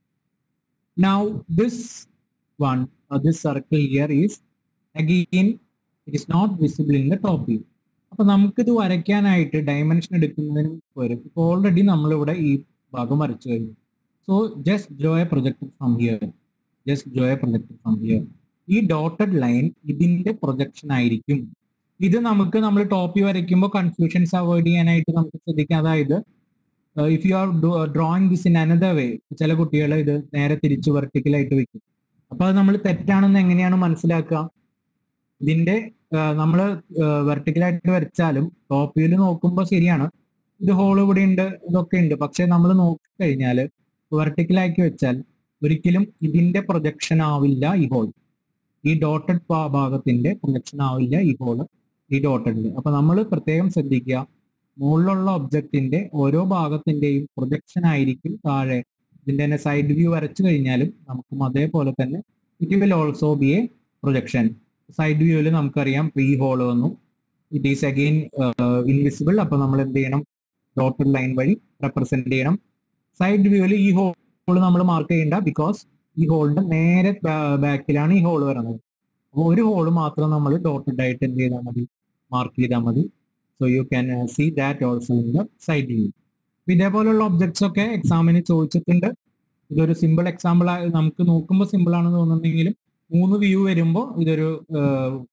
now this one uh, this circle here is again it is not visible in the top view അപ്പൊ നമുക്കിത് വരയ്ക്കാനായിട്ട് dimension എടുക്കുന്നതിന് വരും ഇപ്പൊ already നമ്മളിവിടെ ഈ ഭാഗം വരച്ചു കഴിഞ്ഞു so just draw a project from here just draw a project from here ഈ ഡോട്ടഡ് ലൈൻ ഇതിന്റെ പ്രൊജക്ഷൻ ആയിരിക്കും ഇത് നമുക്ക് നമ്മൾ ടോപ്പ് വ്യൂ വരയ്ക്കുമ്പോൾ കൺഫ്യൂഷൻസ് അവോയ്ഡ് ചെയ്യാനായിട്ട് നമുക്ക് ശ്രദ്ധിക്കാം അതായത് if you are drawing this in another way ചില കുട്ടികൾ ഇത് നേരെ തിരിച്ച് വെർട്ടിക്കലായിട്ട് വെക്കും അപ്പൊ അത് നമ്മൾ തെറ്റാണെന്ന് എങ്ങനെയാണ് മനസ്സിലാക്കുക ഇതിന്റെ നമ്മൾ വെർട്ടിക്കലായിട്ട് വരച്ചാലും ടോപ്പ് വ്യൂല് നോക്കുമ്പോൾ ശരിയാണ് ഇത് ഹോൾ ഇവിടെ ഉണ്ട് ഇതൊക്കെ ഉണ്ട് പക്ഷെ നമ്മൾ നോക്കിക്കഴിഞ്ഞാൽ വെർട്ടിക്കലാക്കി വെച്ചാൽ ഒരിക്കലും ഇതിന്റെ പ്രൊജക്ഷൻ ആവില്ല ഈ ഹോൾ ഈ ഡോട്ടഡ് ഭാഗത്തിന്റെ പ്രൊജക്ഷൻ ആവില്ല ഈ ഹോള് ഈ ഡോട്ടഡിൽ അപ്പൊ നമ്മൾ പ്രത്യേകം ശ്രദ്ധിക്കുക മുകളിലുള്ള ഒബ്ജക്റ്റിന്റെ ഓരോ ഭാഗത്തിന്റെയും പ്രൊജക്ഷൻ ആയിരിക്കും താഴെ ഇതിന്റെ തന്നെ സൈഡ് വ്യൂ വരച്ചു കഴിഞ്ഞാലും നമുക്കും അതേപോലെ തന്നെ it will also be a projection side വ്യൂവിൽ നമുക്കറിയാം പ്രീ ഹോൾ വന്നു ഇറ്റ് ഈസ് അഗെയിൻ ഇൻവിസിബിൾ അപ്പൊ നമ്മൾ എന്ത് ചെയ്യണം ഡോട്ടഡ് ലൈൻ വഴി റെപ്രസെന്റ് ചെയ്യണം സൈഡ് വ്യൂവിൽ ഈ ഹോൾ നമ്മൾ മാർക്ക് ചെയ്യണ്ട ബിക്കോസ് ഈ ഹോളിന്റെ നേരെ ബാക്കിലാണ് ഈ ഹോൾ വരുന്നത് അപ്പോൾ ഒരു ഹോൾ മാത്രം നമ്മൾ ഡോട്ടഡ് ആയിട്ട് എന്ത് ചെയ്താൽ മതി മാർക്ക് ചെയ്താൽ മതി so you can see that also in the side view ഇതേപോലുള്ള ഒബ്ജക്ട്സ് ഒക്കെ എക്സാമിന് ചോദിച്ചിട്ടുണ്ട് ഇതൊരു സിമ്പിൾ എക്സാമ്പിൾ നമുക്ക് നോക്കുമ്പോൾ സിമ്പിൾ ആണെന്ന് തോന്നുന്നെങ്കിലും മൂന്ന് വ്യൂ വരുമ്പോൾ ഇതൊരു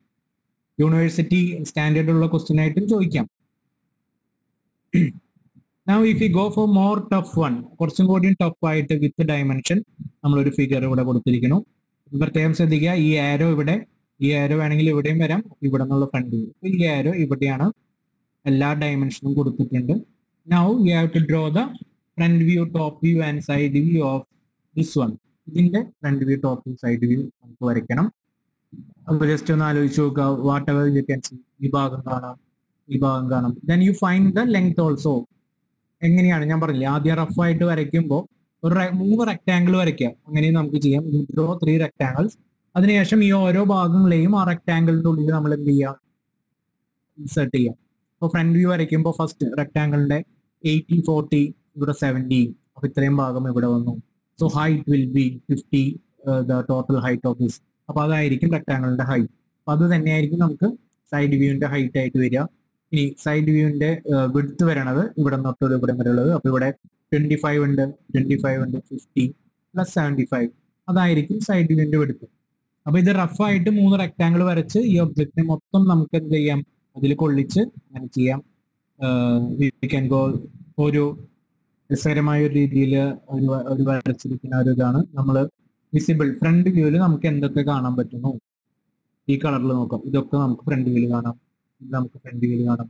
യൂണിവേഴ്സിറ്റി സ്റ്റാൻഡേർഡ് ഉള്ള ക്വസ്റ്റ്യൻ ആയിട്ടും ചോദിക്കാം Now if we go for more tough one, കുറച്ചും കൂടി ടഫ് ആയിട്ട് വിത്ത് ഡയമെൻഷൻ നമ്മളൊരു ഫിഗർ ഇവിടെ കൊടുത്തിരിക്കുന്നു പ്രത്യേകം ശ്രദ്ധിക്കുക ഈ ആരോ ഇവിടെ ഈ ആരോ വേണമെങ്കിൽ ഇവിടെയും വരാം ഇവിടെ നിന്നുള്ള ഫ്രണ്ട് വ്യൂ ഈ ആരോ ഇവിടെയാണ് എല്ലാ ഡയമെൻഷനും കൊടുത്തിട്ടുണ്ട് now you have to draw the front view top view and side view of this one ഇതിന്റെ front view top view side view നമുക്ക് വരയ്ക്കണം അപ്പൊ ജസ്റ്റ് ഒന്ന് ആലോചിച്ച് നോക്കുക whatever you can see ഈ ഭാഗം കാണാം ഈ ഭാഗം കാണാം then you find the length also എങ്ങനെയാണ് ഞാൻ പറഞ്ഞില്ലേ ആദ്യം റഫ് ആയിട്ട് വരയ്ക്കുമ്പോൾ ഒരു re- മൂന്ന് റെക്ടാങ്കിൾ വരയ്ക്കാം അങ്ങനെയും നമുക്ക് ചെയ്യാം ഡ്രോ ത്രീ റെക്ടാങ്കിൾസ് അതിനുശേഷം ഈ ഓരോ ഭാഗങ്ങളെയും ആ റെക്ടാങ്കിളിന്റെ ഉള്ളിൽ നമ്മൾ എന്ത് ചെയ്യാം ഇൻസേർട്ട് ചെയ്യാം അപ്പോൾ ഫ്രണ്ട് വ്യൂ വരയ്ക്കുമ്പോൾ ഫസ്റ്റ് റെക്ടാങ്കിളിന്റെ എയ്റ്റി ഫോർട്ടി ഇവിടെ സെവൻറ്റി അപ്പൊ ഇത്രയും ഭാഗം ഇവിടെ വന്നു so height will be fifty the total height of this അപ്പൊ അതായിരിക്കും റെക്ടാങ്കിളിന്റെ ഹൈറ്റ് അപ്പൊ അത് തന്നെയായിരിക്കും നമുക്ക് സൈഡ് വ്യൂവിന്റെ ഹൈറ്റ് ആയിട്ട് വരിക ഇനി സൈഡ് വ്യൂവിന്റെ വിഡ്ത്ത് വരണത് ഇവിടെ തൊട്ട് ഇവിടെ വരെ ഉള്ളത് അപ്പൊ ഇവിടെ ട്വന്റി ഫൈവ് ഉണ്ട് ട്വന്റി ഫൈവ് ഉണ്ട് ഫിഫ്റ്റി പ്ലസ് സെവൻറ്റി ഫൈവ് അതായിരിക്കും സൈഡ് വ്യൂവിന്റെ വിഡ്ത്ത് അപ്പൊ ഇത് റഫായിട്ട് മൂന്ന് റെക്ടാങ്കിൾ വരച്ച് ഈ ഒബ്ജക്റ്റിനെ മൊത്തം നമുക്ക് എന്ത് ചെയ്യാം അതിൽ കൊള്ളിച്ച് അങ്ങനെ ചെയ്യാം ക്യാൻ ഗോ ഒരു രസകരമായ ഒരു രീതിയിൽ ഒരു വ- ഒരു വരച്ചിരിക്കുന്ന ഒരു ഇതാണ് നമ്മൾ വിസിബിൾ ഫ്രണ്ട് വ്യൂവിൽ നമുക്ക് എന്തൊക്കെ കാണാൻ പറ്റുന്നു ഈ കളറിൽ നോക്കാം ഇതൊക്കെ നമുക്ക് ഫ്രണ്ട് വ്യൂവിൽ കാണാം ഇത് നമുക്ക് ഫ്രണ്ട് വ്യൂവിൽ കാണാം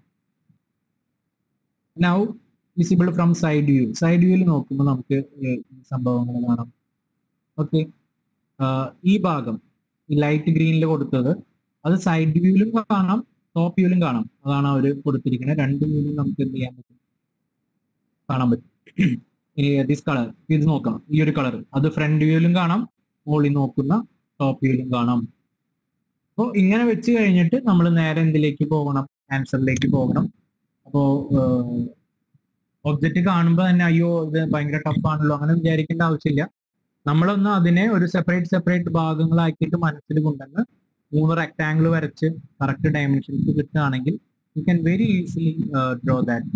now visible from side view side വ്യൂവിൽ നോക്കുമ്പോൾ നമുക്ക് ഈ സംഭവങ്ങൾ കാണാം ഓക്കെ ഈ ഭാഗം ഈ ലൈറ്റ് ഗ്രീനിൽ കൊടുത്തത് അത് സൈഡ് വ്യൂവിലും കാണാം ടോപ്പ് വ്യൂവിലും കാണാം അതാണ് അവർ കൊടുത്തിരിക്കുന്നത് രണ്ട് വ്യൂവിലും നമുക്ക് എന്ത് ചെയ്യാൻ പറ്റും കാണാൻ പറ്റും ഇനി ദിസ് കളർ ഇത് നോക്കാം ഈ ഒരു കളർ അത് ഫ്രണ്ട് വ്യൂവിലും കാണാം മുകളിൽ നോക്കുന്ന ടോപ്പ് വ്യൂവിലും കാണാം അപ്പോൾ ഇങ്ങനെ വെച്ച് കഴിഞ്ഞിട്ട് നമ്മൾ നേരെ എന്തിലേക്ക് പോകണം ആൻസറിലേക്ക് പോകണം അപ്പോൾ ഒബ്ജക്റ്റ് കാണുമ്പോൾ തന്നെ അയ്യോ ഇത് ഭയങ്കര ടഫ് ആണല്ലോ അങ്ങനെ വിചാരിക്കേണ്ട ആവശ്യമില്ല നമ്മളൊന്ന് അതിനെ ഒരു സെപ്പറേറ്റ് സെപ്പറേറ്റ് ഭാഗങ്ങളാക്കിയിട്ട് മനസ്സിൽ കൊണ്ടുവന്ന് മൂന്ന് റെക്ടാങ്കിൾ വരച്ച് കറക്റ്റ് ഡയമെൻഷൻസ് കിട്ടുകയാണെങ്കിൽ you can very easily draw that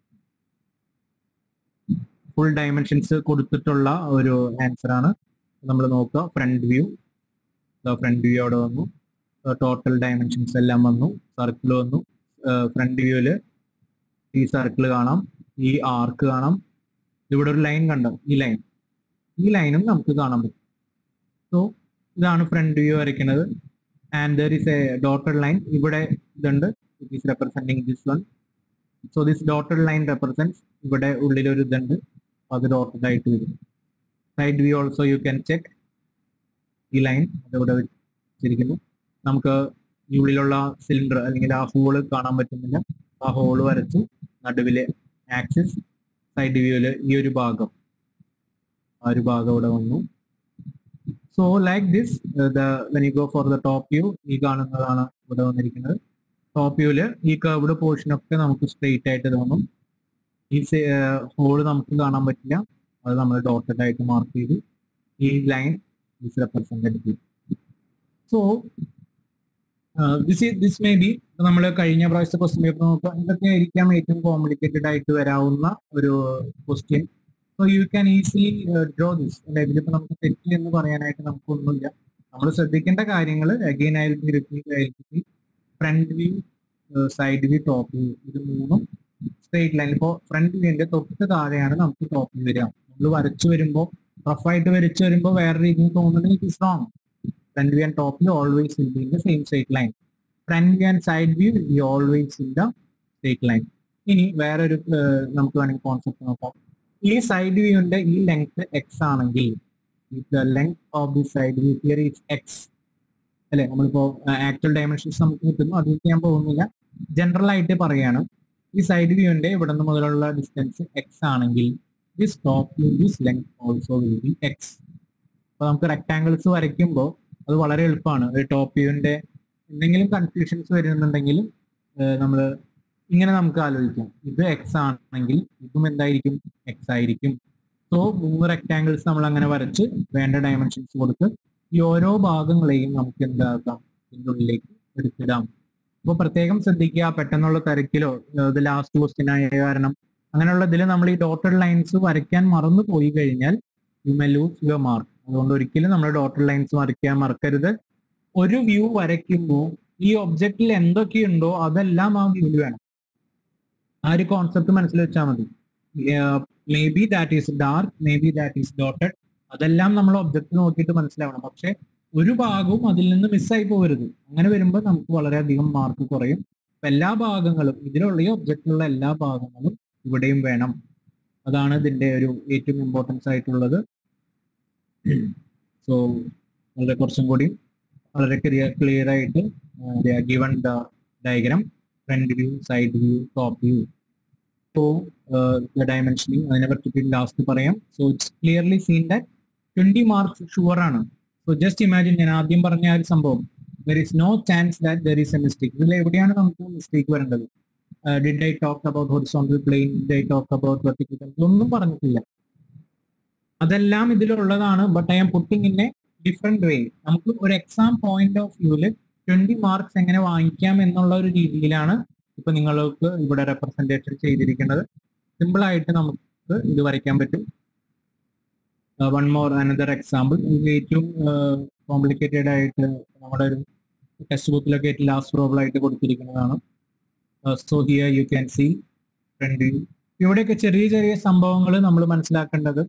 full dimensions കൊടുത്തിട്ടുള്ള ഒരു ആൻസർ ആണ് നമ്മൾ നോക്കുക ഫ്രണ്ട് വ്യൂ ഫ്രണ്ട് വ്യൂ അവിടെ വന്നു ടോട്ടൽ ഡയമെൻഷൻസ് എല്ലാം വന്നു സർക്കിൾ വന്നു ഫ്രണ്ട് വ്യൂവില് ഈ സർക്കിൾ കാണാം ഈ ആർക്ക് കാണാം ഇവിടെ ഒരു ലൈൻ കണ്ടോ ഈ ലൈൻ ഈ ലൈനും നമുക്ക് കാണാൻ പറ്റും സോ ഇതാണ് ഫ്രണ്ട് വ്യൂ വരയ്ക്കുന്നത് and there is a dotted line ഇവിടെ ഇതുണ്ട് it is representing this one so this dotted line represents ഇവിടെ ഉള്ളിലൊരു ഇതുണ്ട് അത് ഡോട്ടഡ് ആയിട്ട് വരും side view also you can check ഈ ലൈൻ അതിവിടെ വെച്ചിരിക്കുന്നു നമുക്ക് ഈ ഉള്ളിലുള്ള സിലിണ്ടർ അല്ലെങ്കിൽ ആ ഹോള് കാണാൻ പറ്റുന്നില്ല ആ ഹോള് വരച്ചു നടുവിലെ ആക്സിസ് സൈഡ് വ്യൂവില് ഈ ഒരു ഭാഗം ആ ഒരു ഭാഗം ഇവിടെ വന്നു so like this when you go for the top view ഈ കാണുന്നതാണ് ഇവിടെ വന്നിരിക്കുന്നത് ടോപ്പ് വ്യൂവില് ഈ കർവ്ഡ് പോർഷൻ ഒക്കെ നമുക്ക് സ്ട്രെയിറ്റ് ആയിട്ട് തോന്നും ഈ ഹോള് നമുക്ക് കാണാൻ പറ്റില്ല അത് നമ്മൾ ഡോട്ടഡ് ആയിട്ട് മാർക്ക് ചെയ്തു ഈ line is represented so this this may be നമ്മൾ കഴിഞ്ഞ പ്രാവശ്യത്തെ ക്വസ്റ്റ്യൻ പേപ്പർ നോക്കുക ഇതൊക്കെ ആയിരിക്കാം ഏറ്റവും കോംപ്ലിക്കേറ്റഡ് ആയിട്ട് വരാവുന്ന ഒരു question so you can easily draw this അല്ലെ ഇതിലിപ്പോ നമുക്ക് തെറ്റ് എന്ന് പറയാനായിട്ട് നമുക്കൊന്നുമില്ല നമ്മൾ ശ്രദ്ധിക്കേണ്ട കാര്യങ്ങൾ again I be repeat front view side view top view ഇത് മൂന്നും സ്ട്രേറ്റ് ലൈൻ ഇപ്പോൾ ഫ്രണ്ട് വ്യൂവിന്റെ തൊട്ട് താഴെയാണ് നമുക്ക് ടോപ്പ് വ്യൂ വരിക നമ്മൾ വരച്ചു വരുമ്പോൾ റഫായിട്ട് വരച്ചു വരുമ്പോൾ വേറെ രീതിയിൽ തോന്നുന്നത് it is wrong front view and top view always will be in the same straight line. Front view and side view will be always in the straight line. ഇനി വേറൊരു ഏഹ്, നമുക്ക് വേണമെങ്കിൽ കോൺസെപ്റ്റ് നോക്കാം ഈ സൈഡ് വ്യൂവിന്റെ ഈ ലെങ്ത് എക്സ് ആണെങ്കിൽ the length of the side view here is X അല്ലെ നമ്മളിപ്പോ ആക്ച്വൽ ഡയമെൻഷൻസ് നമുക്ക് കിട്ടുന്നു അത് ചെയ്യാൻ പോകുന്നില്ല ജനറൽ ആയിട്ട് പറയാണ് ഈ സൈഡ് വ്യൂവിന്റെ ഇവിടെ നിന്ന് മുതലുള്ള ഡിസ്റ്റൻസ് എക്സ് ആണെങ്കിൽ this top view this length also will be X അപ്പൊ നമുക്ക് റെക്ടാങ്കിൾസ് വരയ്ക്കുമ്പോൾ അത് വളരെ എളുപ്പമാണ് ഒരു ടോപ്പ് വ്യൂവിന്റെ എന്തെങ്കിലും കൺഫ്യൂഷൻസ് വരുന്നുണ്ടെങ്കിൽ നമ്മൾ ഇങ്ങനെ നമുക്ക് ആലോചിക്കാം ഇത് എക്സ് ആണെങ്കിൽ ഇതും എന്തായിരിക്കും എക്സ് ആയിരിക്കും സോ മൂന്ന് റെക്ടാങ്കിൾസ് നമ്മൾ അങ്ങനെ വരച്ച് വേണ്ട ഡയമെൻഷൻസ് കൊടുത്ത് ഈ ഓരോ ഭാഗങ്ങളെയും നമുക്ക് എന്താക്കാം ഇതിൻ്റെ ഉള്ളിലേക്ക് എടുത്തിടാം അപ്പോൾ പ്രത്യേകം ശ്രദ്ധിക്കുക പെട്ടെന്നുള്ള തിരക്കിലോ ഏഹ് ഇത് ലാസ്റ്റ് ക്വസ്റ്റ്യൻ ആയ കാരണം അങ്ങനെയുള്ള ഇതിൽ നമ്മൾ ഈ ഡോട്ടഡ് ലൈൻസ് വരയ്ക്കാൻ മറന്നു പോയി കഴിഞ്ഞാൽ യു മെ ലൂസ് യുവർ മാർക്ക് അതുകൊണ്ട് ഒരിക്കലും നമ്മൾ ഡോട്ടഡ് ലൈൻസ് വരയ്ക്കാൻ മറക്കരുത് ഒരു വ്യൂ വരയ്ക്കുമ്പോൾ ഈ ഒബ്ജക്റ്റിൽ എന്തൊക്കെയുണ്ടോ അതെല്ലാം ആ വ്യൂവിൽ വേണം ആ ഒരു കോൺസെപ്റ്റ് മനസ്സിൽ വെച്ചാൽ മതി may be that is dark may be that is dotted അതെല്ലാം നമ്മൾ ഒബ്ജക്റ്റ് നോക്കിയിട്ട് മനസ്സിലാവണം പക്ഷെ ഒരു ഭാഗവും അതിൽ നിന്ന് മിസ്സായി പോകരുത് അങ്ങനെ വരുമ്പോൾ നമുക്ക് വളരെയധികം മാർക്ക് കുറയും അപ്പൊ എല്ലാ ഭാഗങ്ങളും ഇതിലുള്ള ഈ ഒബ്ജക്റ്റിലുള്ള എല്ലാ ഭാഗങ്ങളും ഇവിടെയും വേണം അതാണ് ഇതിന്റെ ഒരു ഏറ്റവും ഇമ്പോർട്ടൻസ് ആയിട്ടുള്ളത് സോ വളരെ കുറച്ചും കൂടി വളരെ ക്ലിയർ ക്ലിയർ ആയിട്ട് given the diagram front view side view top view so the dimensioning അതിനെ പറ്റിയിട്ട് ലാസ്റ്റ് പറയാം so it's clearly seen that twenty marks sure ആണ് സോ ജസ്റ്റ് ഇമാജിൻ ഞാൻ ആദ്യം പറഞ്ഞ ആ ഒരു സംഭവം there is no chance that there is a mistake ഇതിൽ എവിടെയാണ് നമുക്ക് മിസ്റ്റേക്ക് വരേണ്ടത് did I talk about horizontal plane did I talk about vertical ഇതൊന്നും പറഞ്ഞിട്ടില്ല അതെല്ലാം ഇതിലുള്ളതാണ് but I am putting in a different way നമുക്ക് ഒരു എക്സാം പോയിന്റ് ഓഫ് വ്യൂവിൽ ട്വന്റി മാർക്സ് എങ്ങനെ വാങ്ങിക്കാം എന്നുള്ള ഒരു രീതിയിലാണ് ഇപ്പൊ നിങ്ങൾക്ക് ഇവിടെ റെപ്രസെന്റേഷൻ ചെയ്തിരിക്കുന്നത് സിമ്പിൾ ആയിട്ട് നമുക്ക് ഇത് വരയ്ക്കാൻ പറ്റും വൺ മോർ അനദർ എക്സാമ്പിൾ ഇതിൽ ഏറ്റവും കോംപ്ലിക്കേറ്റഡ് ആയിട്ട് നമ്മുടെ ഒരു ടെക്സ്റ്റ് ബുക്കിലൊക്കെ ഏറ്റവും ലാസ്റ്റ് പ്രോബ്ലം ആയിട്ട് കൊടുത്തിരിക്കുന്നതാണ് so here you can see front view ഇവിടെയൊക്കെ ചെറിയ ചെറിയ സംഭവങ്ങൾ നമ്മൾ മനസ്സിലാക്കേണ്ടത്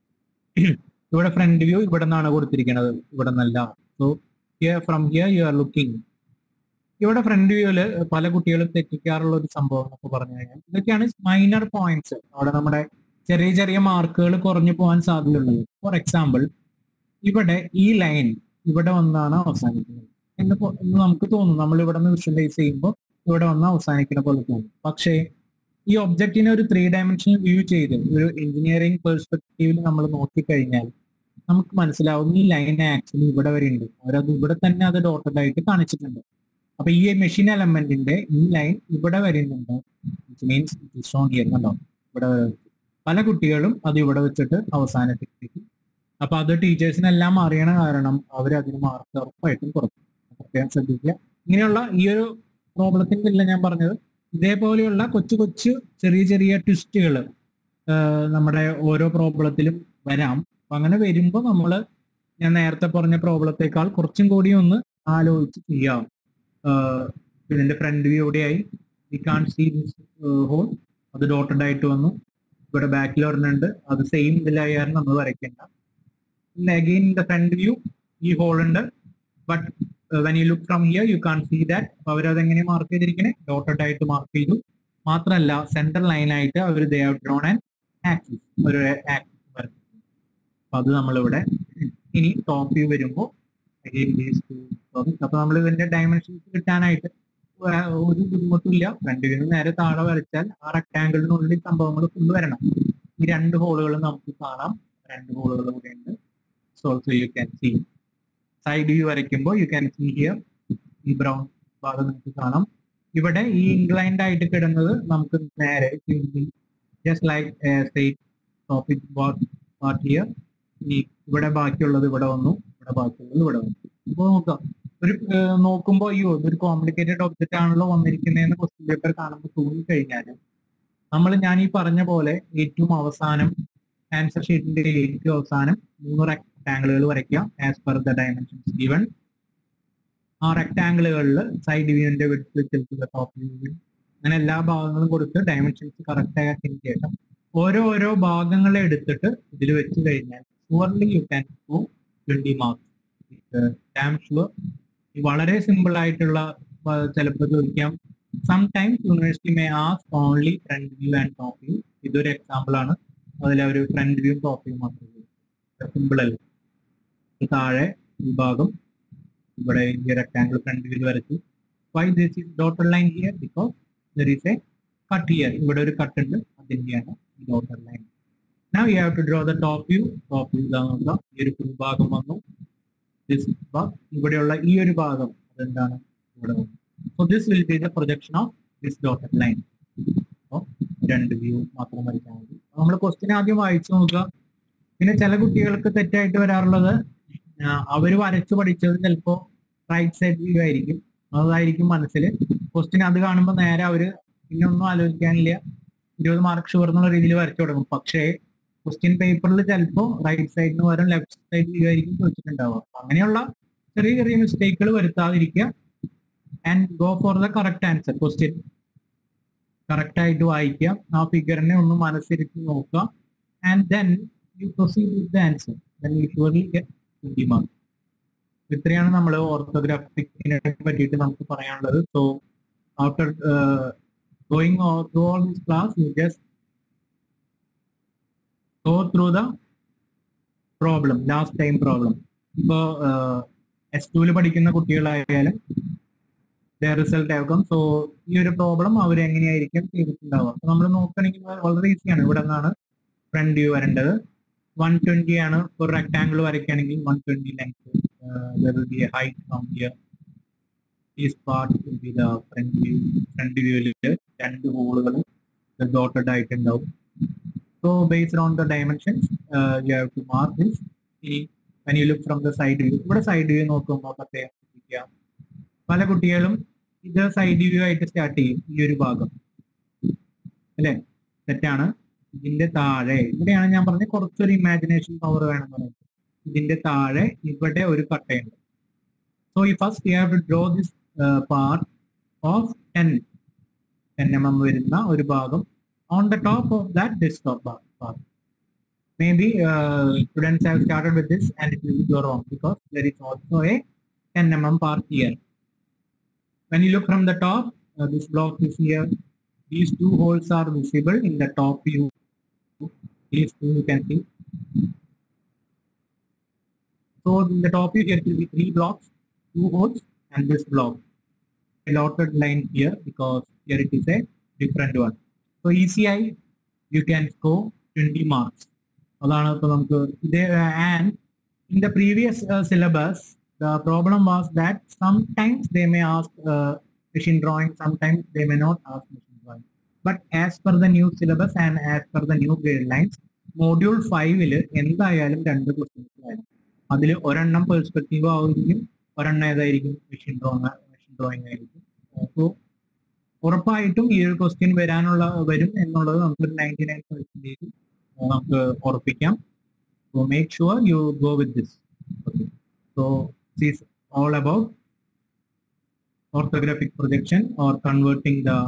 ഇവിടെ ഫ്രണ്ട് വ്യൂ ഇവിടെ നിന്നാണ് കൊടുത്തിരിക്കുന്നത് ഇവിടെ നിന്നല്ല so here from here you are looking ഇവിടെ ഫ്രണ്ട് വ്യൂവിൽ പല കുട്ടികളും തെറ്റിക്കാറുള്ള ഒരു സംഭവം എന്നൊക്കെ പറഞ്ഞു കഴിഞ്ഞാൽ ഇതൊക്കെയാണ് മൈനർ പോയിന്റ്സ് അവിടെ നമ്മുടെ ചെറിയ ചെറിയ മാർക്കുകൾ കുറഞ്ഞു പോകാൻ സാധ്യതയുള്ളത് ഫോർ എക്സാമ്പിൾ ഇവിടെ ഈ ലൈൻ ഇവിടെ വന്നാണ് അവസാനിക്കുന്നത് എന്ന് പൊ- എന്ന് നമുക്ക് തോന്നും നമ്മൾ ഇവിടെ നിന്ന് വിഷ്വലൈസ് ചെയ്യുമ്പോൾ ഇവിടെ വന്ന് അവസാനിക്കുന്ന പോലെ തോന്നും പക്ഷേ ഈ ഒബ്ജക്റ്റിനെ ഒരു ത്രീ ഡയമെൻഷണൽ വ്യൂ ചെയ്ത് ഒരു എഞ്ചിനീയറിംഗ് പെർസ്പെക്റ്റീവിൽ നമ്മൾ നോക്കിക്കഴിഞ്ഞാൽ നമുക്ക് മനസ്സിലാവും ഈ ലൈൻ ആക്ച്വലി ഇവിടെ വരെ ഉണ്ട് അവരത് ഇവിടെ തന്നെ അത് ഡോട്ടഡ് ആയിട്ട് കാണിച്ചിട്ടുണ്ട് അപ്പൊ ഈ മെഷീൻ എലമെന്റിന്റെ ഈ ലൈൻ ഇവിടെ വരുന്നുണ്ട് മീൻസ് ഷോൺ ഹിയർ കണ്ടോ ഇവിടെ വരെ വെച്ചു. പല കുട്ടികളും അത് ഇവിടെ വെച്ചിട്ട് അവസാനിപ്പിക്കും അപ്പൊ അത് ടീച്ചേഴ്സിനെല്ലാം അറിയണ കാരണം അവർ അതിന് മാർക്ക് ഉറപ്പായിട്ടും കുറക്കും പ്രത്യേകം ശ്രദ്ധിക്കുക ഇങ്ങനെയുള്ള ഈ ഒരു പ്രോബ്ലത്തിന്റെ ഇല്ല ഞാൻ പറഞ്ഞത് ഇതേപോലെയുള്ള കൊച്ചു കൊച്ചു ചെറിയ ചെറിയ ട്വിസ്റ്റുകൾ നമ്മുടെ ഓരോ പ്രോബ്ലത്തിലും വരാം അപ്പൊ അങ്ങനെ വരുമ്പോൾ നമ്മൾ ഞാൻ നേരത്തെ പറഞ്ഞ പ്രോബ്ലത്തെക്കാൾ കുറച്ചും കൂടി ഒന്ന് ആലോചിച്ച് ചെയ്യാം ആഹ് ഇതിന്റെ ഫ്രണ്ട് വ്യൂ എവിടെയായി we can see this hole അത് ഡോട്ടഡ് ആയിട്ട് വന്നു ഇവിടെ ബാക്കിൽ ഒരെണ്ണുണ്ട് അത് സെയിം ഇതിലായാലും നമ്മൾ വരയ്ക്കേണ്ട അഗെയിൻ ദ ഫ്രണ്ട് വ്യൂ ഈ ഹോൾ ഉണ്ട് but when you look from here you can't see that അവരത് എങ്ങനെ മാർക്ക് ചെയ്തിരിക്കണേ ഡോട്ടഡ് ആയിട്ട് മാർക്ക് ചെയ്തു മാത്രമല്ല സെൻട്രൽ ലൈൻ ആയിട്ട് അവർ they have drawn and axis ഒരു ആക്സിസ് വരച്ചു അപ്പൊ അത് നമ്മളിവിടെ ഇനി ടോപ്പ് വ്യൂ വരുമ്പോൾ അപ്പൊ നമ്മൾ ഇതിന്റെ ഡയമെൻഷൻസ് കിട്ടാനായിട്ട് വേ- ഒരു ബുദ്ധിമുട്ടില്ല ഫ്രണ്ട് വ്യൂ നേരെ താഴെ വരച്ചാൽ ആ റെക്ടാങ്കിളിനുള്ളിൽ സംഭവങ്ങൾ ഫുള്ള് വരണം ഈ രണ്ട് ഹോളുകൾ നമുക്ക് കാണാം രണ്ട് ഹോളുകൾ കൂടെ ഉണ്ട് so also you can see side view വരയ്ക്കുമ്പോൾ യു ക്യാൻ സീ ഹിയർ ഈ ബ്രൗൺ ഭാഗം നിങ്ങൾക്ക് കാണാം ഇവിടെ ഈ ഇൻക്ലൈൻഡ് ആയിട്ട് കിടന്നത് നമുക്ക് നേരെ just like straight topic part here ഈ ഇവിടെ ബാക്കിയുള്ളത് ഇവിടെ വന്നു ഇവിടെ ബാക്കിയുള്ളത് ഇവിടെ വന്നു ഇപ്പൊ നോക്കാം ഒരു ഏഹ്, നോക്കുമ്പോ അയ്യോ ഇതൊരു കോംപ്ലിക്കേറ്റഡ് ഒബ്ജക്റ്റ് ആണല്ലോ വന്നിരിക്കുന്നതെന്ന് ക്വസ്റ്റ്യൻ പേപ്പർ കാണുമ്പോൾ തോന്നി കഴിഞ്ഞാൽ നമ്മൾ ഞാൻ ഈ പറഞ്ഞ പോലെ ഏറ്റവും അവസാനം ആൻസർ ഷീറ്റിന്റെ ഏറ്റവും അവസാനം മൂന്ന് റെക്ടാങ്കിളുകൾ വരയ്ക്കാം as per the dimensions given ആ റെക്ടാങ്കിളുകളിൽ സൈഡ് വ്യൂവിന്റെ വിട്ട് ടോപ്പ് വ്യൂ അങ്ങനെ എല്ലാ ഭാഗങ്ങളും കൊടുത്ത് ഡയമെൻഷൻസ് കറക്റ്റ് ആക്കിയതിന് ശേഷം ഓരോ ഓരോ ഭാഗങ്ങളെ എടുത്തിട്ട് ഇതിൽ വെച്ച് കഴിഞ്ഞാൽ surely you can go twenty marks damn sure വളരെ സിമ്പിൾ ആയിട്ടുള്ള ചിലപ്പോൾ ചോദിക്കാം sometimes university may ask only front view and top view ഇതൊരു എക്സാമ്പിൾ ആണ് അതിൽ അവർ ഫ്രണ്ട് വ്യൂ ടോപ്പ് വ്യൂ മാത്രമേ സിമ്പിൾ അല്ല ഈ താഴെ ഈ ഭാഗം ഇവിടെ ഈ റെക്ടാങ്കിൾ ഫ്രണ്ട് വ്യൂ വരച്ചു why this is dotted line here because there is a cut here ഇവിടെ ഒരു കട്ട് ഉണ്ട് അതിന്റെയാണ് dotted line Now you have to draw the top view. Top view ഇതാ നോക്കുക ഈ ഒരു full ഭാഗം വന്നു This ഭാഗം ഇവിടെയുള്ള ഈ ഒരു ഭാഗം അതെന്താണ് ഇവിടെ വന്നു so this will be the projection of this dotted line അപ്പോൾ രണ്ട് വ്യൂ മാത്രം വരയ്ക്കാൻ മതി നമ്മൾ ക്വസ്റ്റ്യൻ ആദ്യം വായിച്ചു നോക്കുക പിന്നെ ചില കുട്ടികൾക്ക് തെറ്റായിട്ട് വരാറുള്ളത് അവർ വരച്ചു പഠിച്ചത് ചിലപ്പോൾ റൈറ്റ് സൈഡ് വ്യൂ ആയിരിക്കും അതായിരിക്കും മനസ്സിൽ ക്വസ്റ്റ്യൻ അത് കാണുമ്പോൾ നേരെ അവര് പിന്നെ ഒന്നും ആലോചിക്കാനില്ല ഇരുപത് മാർക്ക് ഷുവർ എന്നുള്ള രീതിയിൽ വരച്ചു തുടങ്ങും പക്ഷേ ക്വസ്റ്റ്യൻ പേപ്പറിൽ ചിലപ്പോൾ റൈറ്റ് സൈഡിന് പകരം ലെഫ്റ്റ് സൈഡ് വ്യൂ ആയിരിക്കും ചോദിച്ചിട്ടുണ്ടാവുക അപ്പൊ അങ്ങനെയുള്ള ചെറിയ ചെറിയ മിസ്റ്റേക്കുകൾ വരുത്താതിരിക്കുക and go for the correct answer question correct ആയിട്ട് വായിക്കുക ആ ഫിഗറിനെ ഒന്ന് മനസ്സിരുത്തി നോക്കുക and then you proceed with the answer then you surely get twenty mark ഇത്രയാണ് നമ്മൾ ഓർത്തോഗ്രാഫിക്കിനെ പറ്റിയിട്ട് നമുക്ക് പറയാനുള്ളത് so after going through all this class you just go through the problem last time problem ഇപ്പോൾ എസ് ടുവിൽ പഠിക്കുന്ന കുട്ടികളായാലും റിസൾട്ട് ആകും സോ ഈ ഒരു പ്രോബ്ലം അവർ എങ്ങനെയായിരിക്കും ചെയ്തിട്ടുണ്ടാവുക അപ്പൊ നമ്മൾ നോക്കുകയാണെങ്കിൽ വളരെ ഈസിയാണ് ഇവിടെ നിന്നാണ് ഫ്രണ്ട് വ്യൂ വരേണ്ടത് വൺ ട്വന്റി ആണ് ഒരു റെക്ടാംഗിൾ വരയ്ക്കുകയാണെങ്കിൽ one twenty length height from here is part will be the front view front വ്യൂവിൽ രണ്ട് ഹോളുകൾ ഡോട്ടഡ് ആയിട്ടുണ്ടാവും so based on the dimensions you have to mark this ഇനി when you look from the side view ഇവിടെ side view നോക്കുമ്പോൾ പ്രത്യേകം ശ്രദ്ധിക്കുക പല കുട്ടികളും ഇത് സൈഡ് വ്യൂ ആയിട്ട് സ്റ്റാർട്ട് ചെയ്യും ഈ ഒരു ഭാഗം അല്ലെ തെറ്റാണ് ഇതിന്റെ താഴെ ഇവിടെയാണ് ഞാൻ പറഞ്ഞത് കുറച്ചൊരു ഇമാജിനേഷൻ പവർ വേണം പറയുന്നത് ഇതിന്റെ താഴെ ഇവിടെ ഒരു കട്ടയുണ്ട് സോ ഈ first you have to draw this part of ten ten M M വരുന്ന ഒരു ഭാഗം on the top of that desktop part maybe uh, students have started with this and it will go wrong because there is also a 10 mm part here. When you look from the top, uh, this block is here. These two holes are visible in the top view. These two you can see. So in the top view here will be three blocks, two holes and this block. A dotted line here because here it is a different one. So ECI you can score 20 marks. അതാണ് ഇപ്പൊ നമുക്ക് ഇത് and in the previous syllabus the problem was that sometimes they may ask machine drawing sometimes they may not ask machine drawing but as per the new syllabus and as per the new guidelines module ഫൈവില് എന്തായാലും രണ്ട് questions ആയിരിക്കും അതിൽ ഒരെണ്ണം perspective ആയിരിക്കും ഒരെണ്ണം ഏതായിരിക്കും machine drawing machine drawing ആയിരിക്കും അപ്പോൾ ഉറപ്പായിട്ടും ഈ ഒരു ക്വസ്റ്റ്യൻ വരാനുള്ള വരും എന്നുള്ളത് നമുക്കൊരു നയൻറ്റി നയൻ പെർസെൻറ്റേജ് നമുക്ക് ഉറപ്പിക്കാം so make sure you go with this okay so is all about orthographic projection or converting the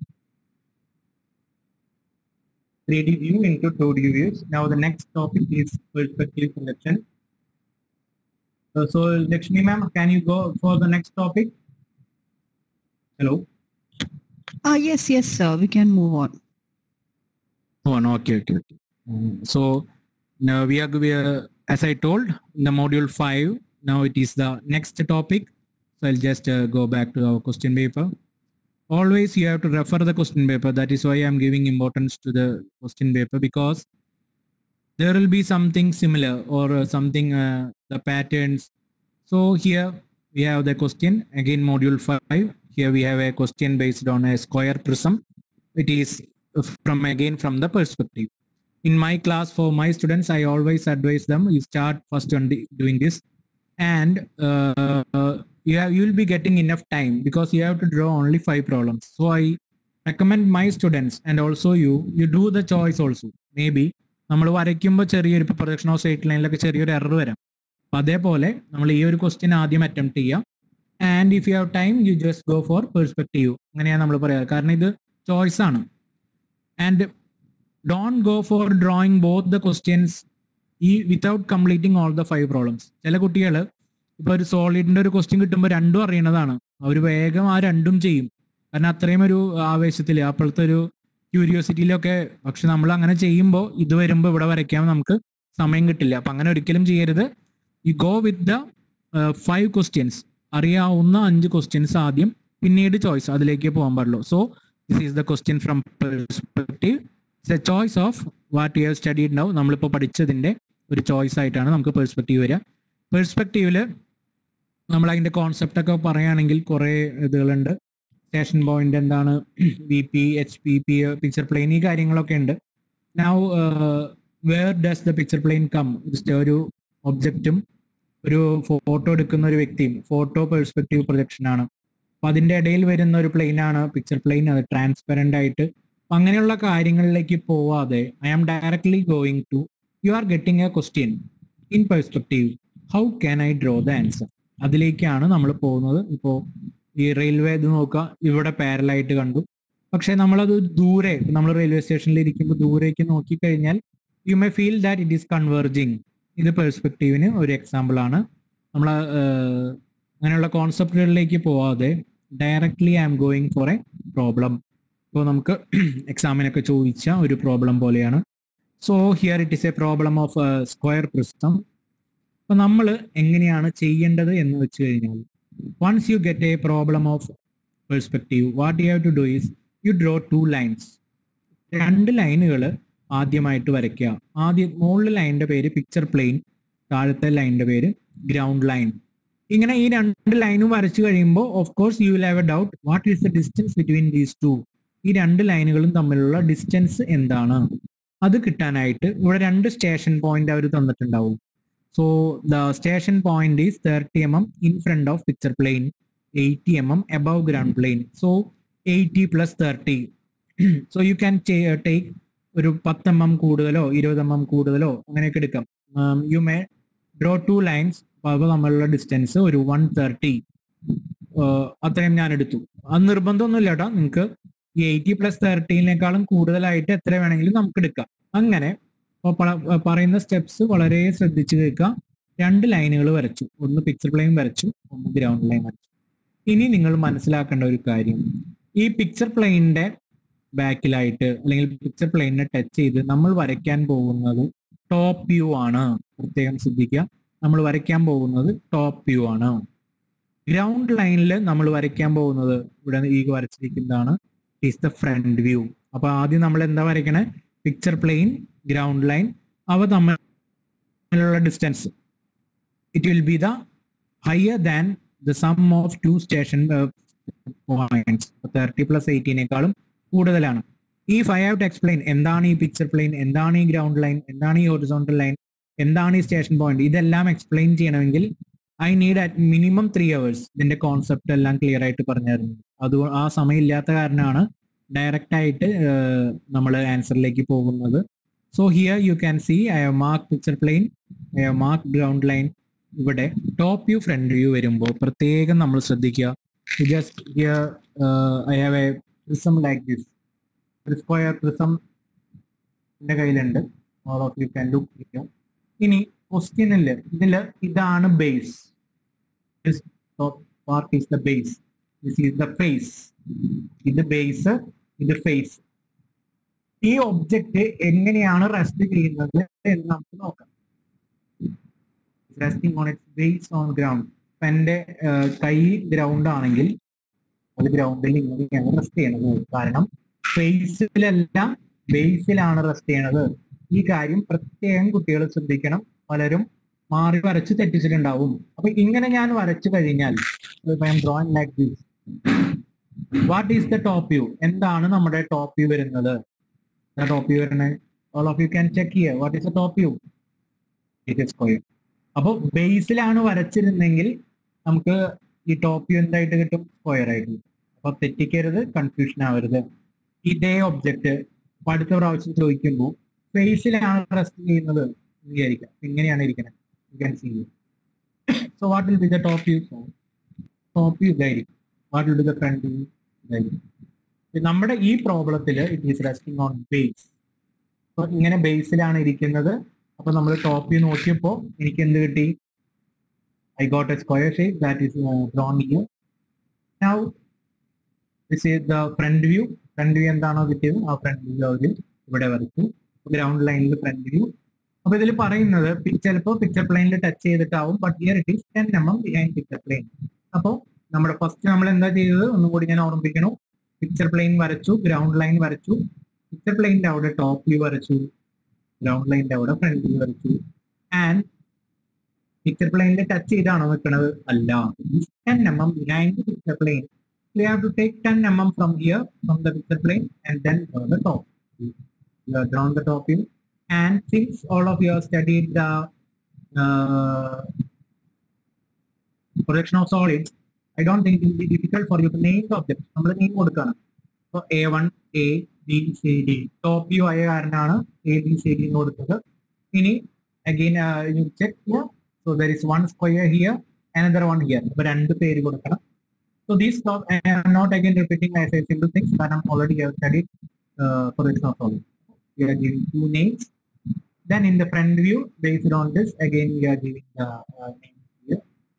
3D view into 2D views. Now the next topic is perspective projection. Uh, so Lakshmi ma'am, can you go for the next topic? Hello. Ah, yes, yes, sir. We can move on. Oh, no, okay, okay, okay. Um, so now we are, we are, as I told, in the module five, now it is the next topic. So I'll just uh, go back to our question paper. Always you have to refer the question paper. That is why I'm giving importance to the question paper because there will be something similar or uh, something, uh, the patterns. So here we have the question again, module five. Here we have a question based on a square prism. It is from again from the perspective. In my class for my students, I always advise them you start first on the, doing this, and uh, you have you will be getting enough time because you have to draw only five problems. So I recommend my students and also you you do the choice also. Maybe നമ്മൾ വരയ്ക്കുമ്പോൾ ചെറിയൊരു ഇപ്പോൾ പ്രൊജക്ഷനോ straight ലൈനിലൊക്കെ ചെറിയൊരു error വരാം അപ്പം അതേപോലെ നമ്മൾ ഈ ഒരു ക്വസ്റ്റ്യൻ ആദ്യം അറ്റംപ്റ്റ് ചെയ്യാം and if you have time you just go for perspective അങ്ങനെയാണ് നമ്മൾ പറയാറ് കാരണം ഇത് ചോയ്സ് ആണ് and don't go for drawing both the questions ഈ without completing all the five problems ചില കുട്ടികൾ ഇപ്പൊ ഒരു സോളിഡിന്റെ ഒരു ക്വസ്റ്റ്യൻ കിട്ടുമ്പോൾ രണ്ടും അറിയണതാണ് അവർ വേഗം ആ രണ്ടും ചെയ്യും കാരണം അത്രയും ഒരു ആവേശത്തിൽ അപ്പോഴത്തെ ഒരു ക്യൂരിയോസിറ്റിയിലൊക്കെ പക്ഷെ നമ്മൾ അങ്ങനെ ചെയ്യുമ്പോൾ ഇത് വരുമ്പോൾ ഇവിടെ വരയ്ക്കാൻ നമുക്ക് സമയം കിട്ടില്ല അപ്പൊ അങ്ങനെ ഒരിക്കലും ചെയ്യരുത് you go with the five questions അറിയാവുന്ന അഞ്ച് ക്വസ്റ്റ്യൻസ് ആദ്യം പിന്നീട് ചോയ്സ് അതിലേക്ക് പോകാൻ പാടുള്ളൂ so this is the question from perspective it's a choice of what you have studied now നമ്മളിപ്പോൾ പഠിച്ചതിന്റെ ഒരു ചോയ്സ് ആയിട്ടാണ് നമുക്ക് പെർസ്പെക്റ്റീവ് വരിക പെർസ്പെക്റ്റീവില് നമ്മൾ അതിന്റെ കോൺസെപ്റ്റ് ഒക്കെ പറയുകയാണെങ്കിൽ കുറേ ഇതുകളുണ്ട് സ്റ്റേഷൻ പോയിന്റ് എന്താണ് V P H P P picture plane ഈ കാര്യങ്ങളൊക്കെ ഉണ്ട് now where does the picture plane come ഒരു ഒബ്ജക്റ്റും ഒരു ഫോട്ടോ എടുക്കുന്ന ഒരു വ്യക്തിയും ഫോട്ടോ പെർസ്പെക്റ്റീവ് പ്രൊജക്ഷൻ ആണ് അപ്പൊ അതിന്റെ ഇടയിൽ വരുന്ന ഒരു പ്ലെയിൻ ആണ് പിക്ചർ പ്ലെയിൻ അത് ട്രാൻസ്പെറന്റ് ആയിട്ട് അപ്പൊ അങ്ങനെയുള്ള കാര്യങ്ങളിലേക്ക് പോവാതെ I am directly going to you are getting a question in perspective how can I draw the answer അതിലേക്കാണ് നമ്മൾ പോകുന്നത് ഇപ്പോൾ ഈ റെയിൽവേ ഇത് നോക്കുക ഇവിടെ പാരലായിട്ട് കണ്ടു പക്ഷെ നമ്മളത് ദൂരെ നമ്മൾ റെയിൽവേ സ്റ്റേഷനിൽ ഇരിക്കുമ്പോൾ ദൂരേക്ക് നോക്കിക്കഴിഞ്ഞാൽ you may feel that it is converging ഇത് പെർസ്പെക്റ്റീവിന് ഒരു എക്സാമ്പിൾ ആണ് നമ്മൾ അങ്ങനെയുള്ള കോൺസെപ്റ്റുകളിലേക്ക് പോവാതെ directly I'm going for a problem ഇപ്പോൾ നമുക്ക് എക്സാമിനൊക്കെ ചോദിച്ച ഒരു പ്രോബ്ലം പോലെയാണ് so here it is a problem of square prism അപ്പൊ നമ്മൾ എങ്ങനെയാണ് ചെയ്യേണ്ടത് എന്ന് വെച്ച് കഴിഞ്ഞാൽ once you get a problem of perspective what you have to do is you draw two lines രണ്ട് ലൈനുകൾ ആദ്യമായിട്ട് വരയ്ക്കുക ആദ്യം മുകളിലെ ലൈനിന്റെ പേര് പിക്ചർ പ്ലെയിൻ താഴത്തെ ലൈനിന്റെ പേര് ഗ്രൗണ്ട് ലൈൻ ഇങ്ങനെ ഈ രണ്ട് ലൈനും വരച്ചു കഴിയുമ്പോൾ of course you will have a doubt what is the distance between these two ഈ രണ്ട് ലൈനുകളും തമ്മിലുള്ള ഡിസ്റ്റൻസ് എന്താണ് അത് കിട്ടാനായിട്ട് ഇവിടെ രണ്ട് സ്റ്റേഷൻ പോയിന്റ് അവർ തന്നിട്ടുണ്ടാവും so the station point is thirty M M in front of picture plane eighty M M above ground plane so eighty plus thirty so you can take ഒരു പത്ത് എം എം കൂടുതലോ ഇരുപത് M M കൂടുതലോ അങ്ങനെയൊക്കെ എടുക്കാം you may draw two lines അപ്പോൾ തമ്മിലുള്ള distance ഒരു വൺ തേർട്ടി അത്രയും ഞാൻ എടുത്തു അത് നിർബന്ധമൊന്നുമില്ല കേട്ടോ നിങ്ങൾക്ക് ഈ എയ്റ്റി പ്ലസ് തേർട്ടീനേക്കാളും കൂടുതലായിട്ട് എത്ര വേണമെങ്കിലും നമുക്ക് എടുക്കാം അങ്ങനെ ഇപ്പൊ പ- പറയുന്ന സ്റ്റെപ്സ് വളരെ ശ്രദ്ധിച്ചു കേൾക്കുക രണ്ട് ലൈനുകൾ വരച്ചു ഒന്ന് പിക്ചർ പ്ലെയിൻ വരച്ചു ഒന്ന് ഗ്രൗണ്ട് ലൈൻ വരച്ചു ഇനി നിങ്ങൾ മനസ്സിലാക്കേണ്ട ഒരു കാര്യം ഈ പിക്ചർ പ്ലെയിനിന്റെ ബാക്കിലായിട്ട് അല്ലെങ്കിൽ പിക്ചർ പ്ലെയിനിനെ ടച്ച് ചെയ്ത് നമ്മൾ വരയ്ക്കാൻ പോകുന്നത് ടോപ്പ് വ്യൂ ആണ് പ്രത്യേകം ശ്രദ്ധിക്കുക നമ്മൾ വരയ്ക്കാൻ പോകുന്നത് ടോപ്പ് വ്യൂ ആണ് ഗ്രൗണ്ട് ലൈനിൽ നമ്മൾ വരയ്ക്കാൻ പോകുന്നത് ഇവിടെ ഈ വരച്ചിരിക്കുന്നതാണ് ഈസ് ദ ഫ്രണ്ട് വ്യൂ അപ്പൊ ആദ്യം നമ്മൾ എന്താ വരയ്ക്കണേ പിക്ചർ പ്ലെയിൻ ഗ്രൗണ്ട് ലൈൻ അവ തമ്മിലുള്ള distance it will be the higher than the sum of two station points thirty plus എയ്റ്റീനേക്കാളും കൂടുതലാണ് ഈ ഫൈവ് ഹാവ് ടു എക്സ്പ്ലെയിൻ എന്താണ് ഈ പിക്ചർ പ്ലെയിൻ എന്താണ് ഈ ഗ്രൗണ്ട് ലൈൻ എന്താണ് ഈ ഹൊറിസോണ്ടൽ ലൈൻ എന്താണ് ഈ സ്റ്റേഷൻ പോയിന്റ് ഇതെല്ലാം എക്സ്പ്ലെയിൻ ചെയ്യണമെങ്കിൽ I need at minimum three hours ഇതിന്റെ കോൺസെപ്റ്റ് എല്ലാം ക്ലിയർ ആയിട്ട് പറഞ്ഞായിരുന്നു അത് ആ സമയം ഇല്ലാത്ത കാരണമാണ് ഡയറക്റ്റ് ആയിട്ട് നമ്മൾ ആൻസറിലേക്ക് പോകുന്നത് so here you can see I have mark picture plane I have mark ground line ഇവിടെ ടോപ്പ് വ്യൂ ഫ്രണ്ട് വ്യൂ വരുമ്പോൾ പ്രത്യേകം നമ്മൾ ശ്രദ്ധിക്കുക just here I have a prism like this ഒരു സ്ക്വയർ പ്രിസം എൻ്റെ കയ്യിലുണ്ട് all of you can look ഇനി ക്വസ്റ്റ്യനിൽ ഇതിൽ ഇതാണ് base part is the base this is the face ഇത് ബേസ് ഇത് ഫേസ് ഈ ഒബ്ജക്റ്റ് എങ്ങനെയാണ് റെസ്റ്റ് ചെയ്യുന്നത് എന്ന് നമുക്ക് നോക്കാം resting on its base on ground ഇപ്പൊ എന്റെ ഏഹ്, കൈ ഗ്രൗണ്ട് ആണെങ്കിൽ അത് ഗ്രൗണ്ടിൽ ഇങ്ങനെയാണ് റെസ്റ്റ് ചെയ്യണത് കാരണം ഫേസിലെല്ലാം ബേസിലാണ് റെസ്റ്റ് ചെയ്യണത് ഈ കാര്യം പ്രത്യേകം കുട്ടികൾ ശ്രദ്ധിക്കണം പലരും മാറി വരച്ച് തെറ്റിച്ചിട്ടുണ്ടാവും അപ്പൊ ഇങ്ങനെ ഞാൻ വരച്ചു കഴിഞ്ഞാൽ drawing like this what is the top view എന്താണ് നമ്മുടെ ടോപ്പ് വ്യൂ വരുന്നത് ടോപ്പ് വ്യൂ വരുന്നത് all of you can check ചെയ്യുക what is the top view it is square അപ്പോൾ ബേസിലാണ് വരച്ചിരുന്നെങ്കിൽ നമുക്ക് ഈ ടോപ്പ് വ്യൂ എന്തായിട്ട് കിട്ടും സ്ക്വയർ ആയിട്ട് കിട്ടും അപ്പൊ തെറ്റിക്കരുത് കൺഫ്യൂഷൻ ആവരുത് ഇതേ ഒബ്ജക്റ്റ് അടുത്ത പ്രാവശ്യം ചോദിക്കുമ്പോൾ ഫേസിലാണ് റെസ്റ്റ് ചെയ്യുന്നത് എന്ന് വിചാരിക്കാം ഇങ്ങനെയാണ് ഇരിക്കുന്നത് you can see so what will be the top view top view ഇതായിരിക്കും what will be the front view ഇതായിരിക്കും ഇപ്പൊ നമ്മുടെ ഈ പ്രോബ്ലത്തിൽ it is resting on base അപ്പൊ ഇങ്ങനെ ബേസിലാണ് ഇരിക്കുന്നത് അപ്പൊ നമ്മൾ ടോപ്പ് വ്യൂ നോക്കിയപ്പോൾ എനിക്ക് എന്ത് കിട്ടി I got a square shape that is drawn here now this is the front view front view എന്താണോ കിട്ടിയത് ആ ഫ്രണ്ട് വ്യൂ അവർ ഇവിടെ വരച്ചു ഗ്രൗണ്ട് ലൈനിൽ ഫ്രണ്ട് വ്യൂ അപ്പൊ ഇതിൽ പറയുന്നത് ചിലപ്പോൾ പിക്ചർ പ്ലെയിനിൽ ടച്ച് ചെയ്തിട്ടാവും but here it is ten M M behind picture plane അപ്പോൾ നമ്മുടെ ഫസ്റ്റ് നമ്മൾ എന്താ ചെയ്തത് ഒന്നും കൂടി ഞാൻ ഓർമ്മിപ്പിക്കണു പിക്ചർ പ്ലെയിൻ വരച്ചു ഗ്രൗണ്ട് ലൈൻ വരച്ചു പിക്ചർ പ്ലെയിനിന്റെ അവിടെ ടോപ്പ് വ്യൂ വരച്ചു ഗ്രൗണ്ട് ലൈനിന്റെ അവിടെ ഫ്രണ്ട് വ്യൂ വരച്ചു ആൻഡ് പിക്ചർ പ്ലെയിനിൽ ടച്ച് ചെയ്താണോ നിൽക്കുന്നത് അല്ല ten M M behind picture plane we have to take 10 mm from here from the picture plane and then draw the top you have drawn the top view and since all of you have studied the uh, projection of solids i don't think it will be difficult for you to name the object നമ്മൾ name കൊടുക്കണം so a1 a b c d top view ആയ കാരണമാണ് A B C D എന്ന് കൊടുത്തത് ഇനി again you check here so there is one square here another one here അപ്പൊ രണ്ട് പേര് കൊടുക്കണം So these top, I am not again repeating as a simple things, but I'm already have studied uh, for this problem. We are giving two names. Then in the front view, based on this, again we are giving the uh, name here.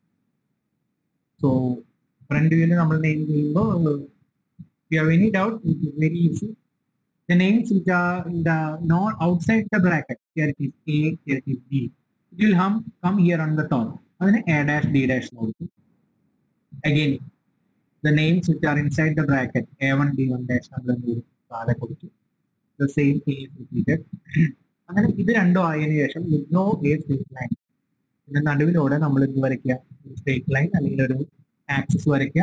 So front view നമ്മൾ name ചെയ്യുമ്പോൾ if you have any doubt, it is very easy. The names which are in the not outside the bracket, here it is A, here it is B. It will come, come here on the top. അതിന് A dash D dash എന്ന് കൊടുക്കും. Again, the names which are inside the bracket, A1, D1 dash നമ്മൾ എന്ത് ചെയ്യും? താഴെ കൊടുത്തു. The same thing is repeated. അങ്ങനെ ഇത് രണ്ടും ആയതിനു ശേഷം നോ എ സ്ട്രേറ്റ് ലൈൻ ഇതിന്റെ നടുവിലൂടെ നമ്മൾ എന്ത് വരയ്ക്കുക സ്ട്രേറ്റ് ലൈൻ അല്ലെങ്കിൽ ഒരു ആക്സിസ് വരയ്ക്കുക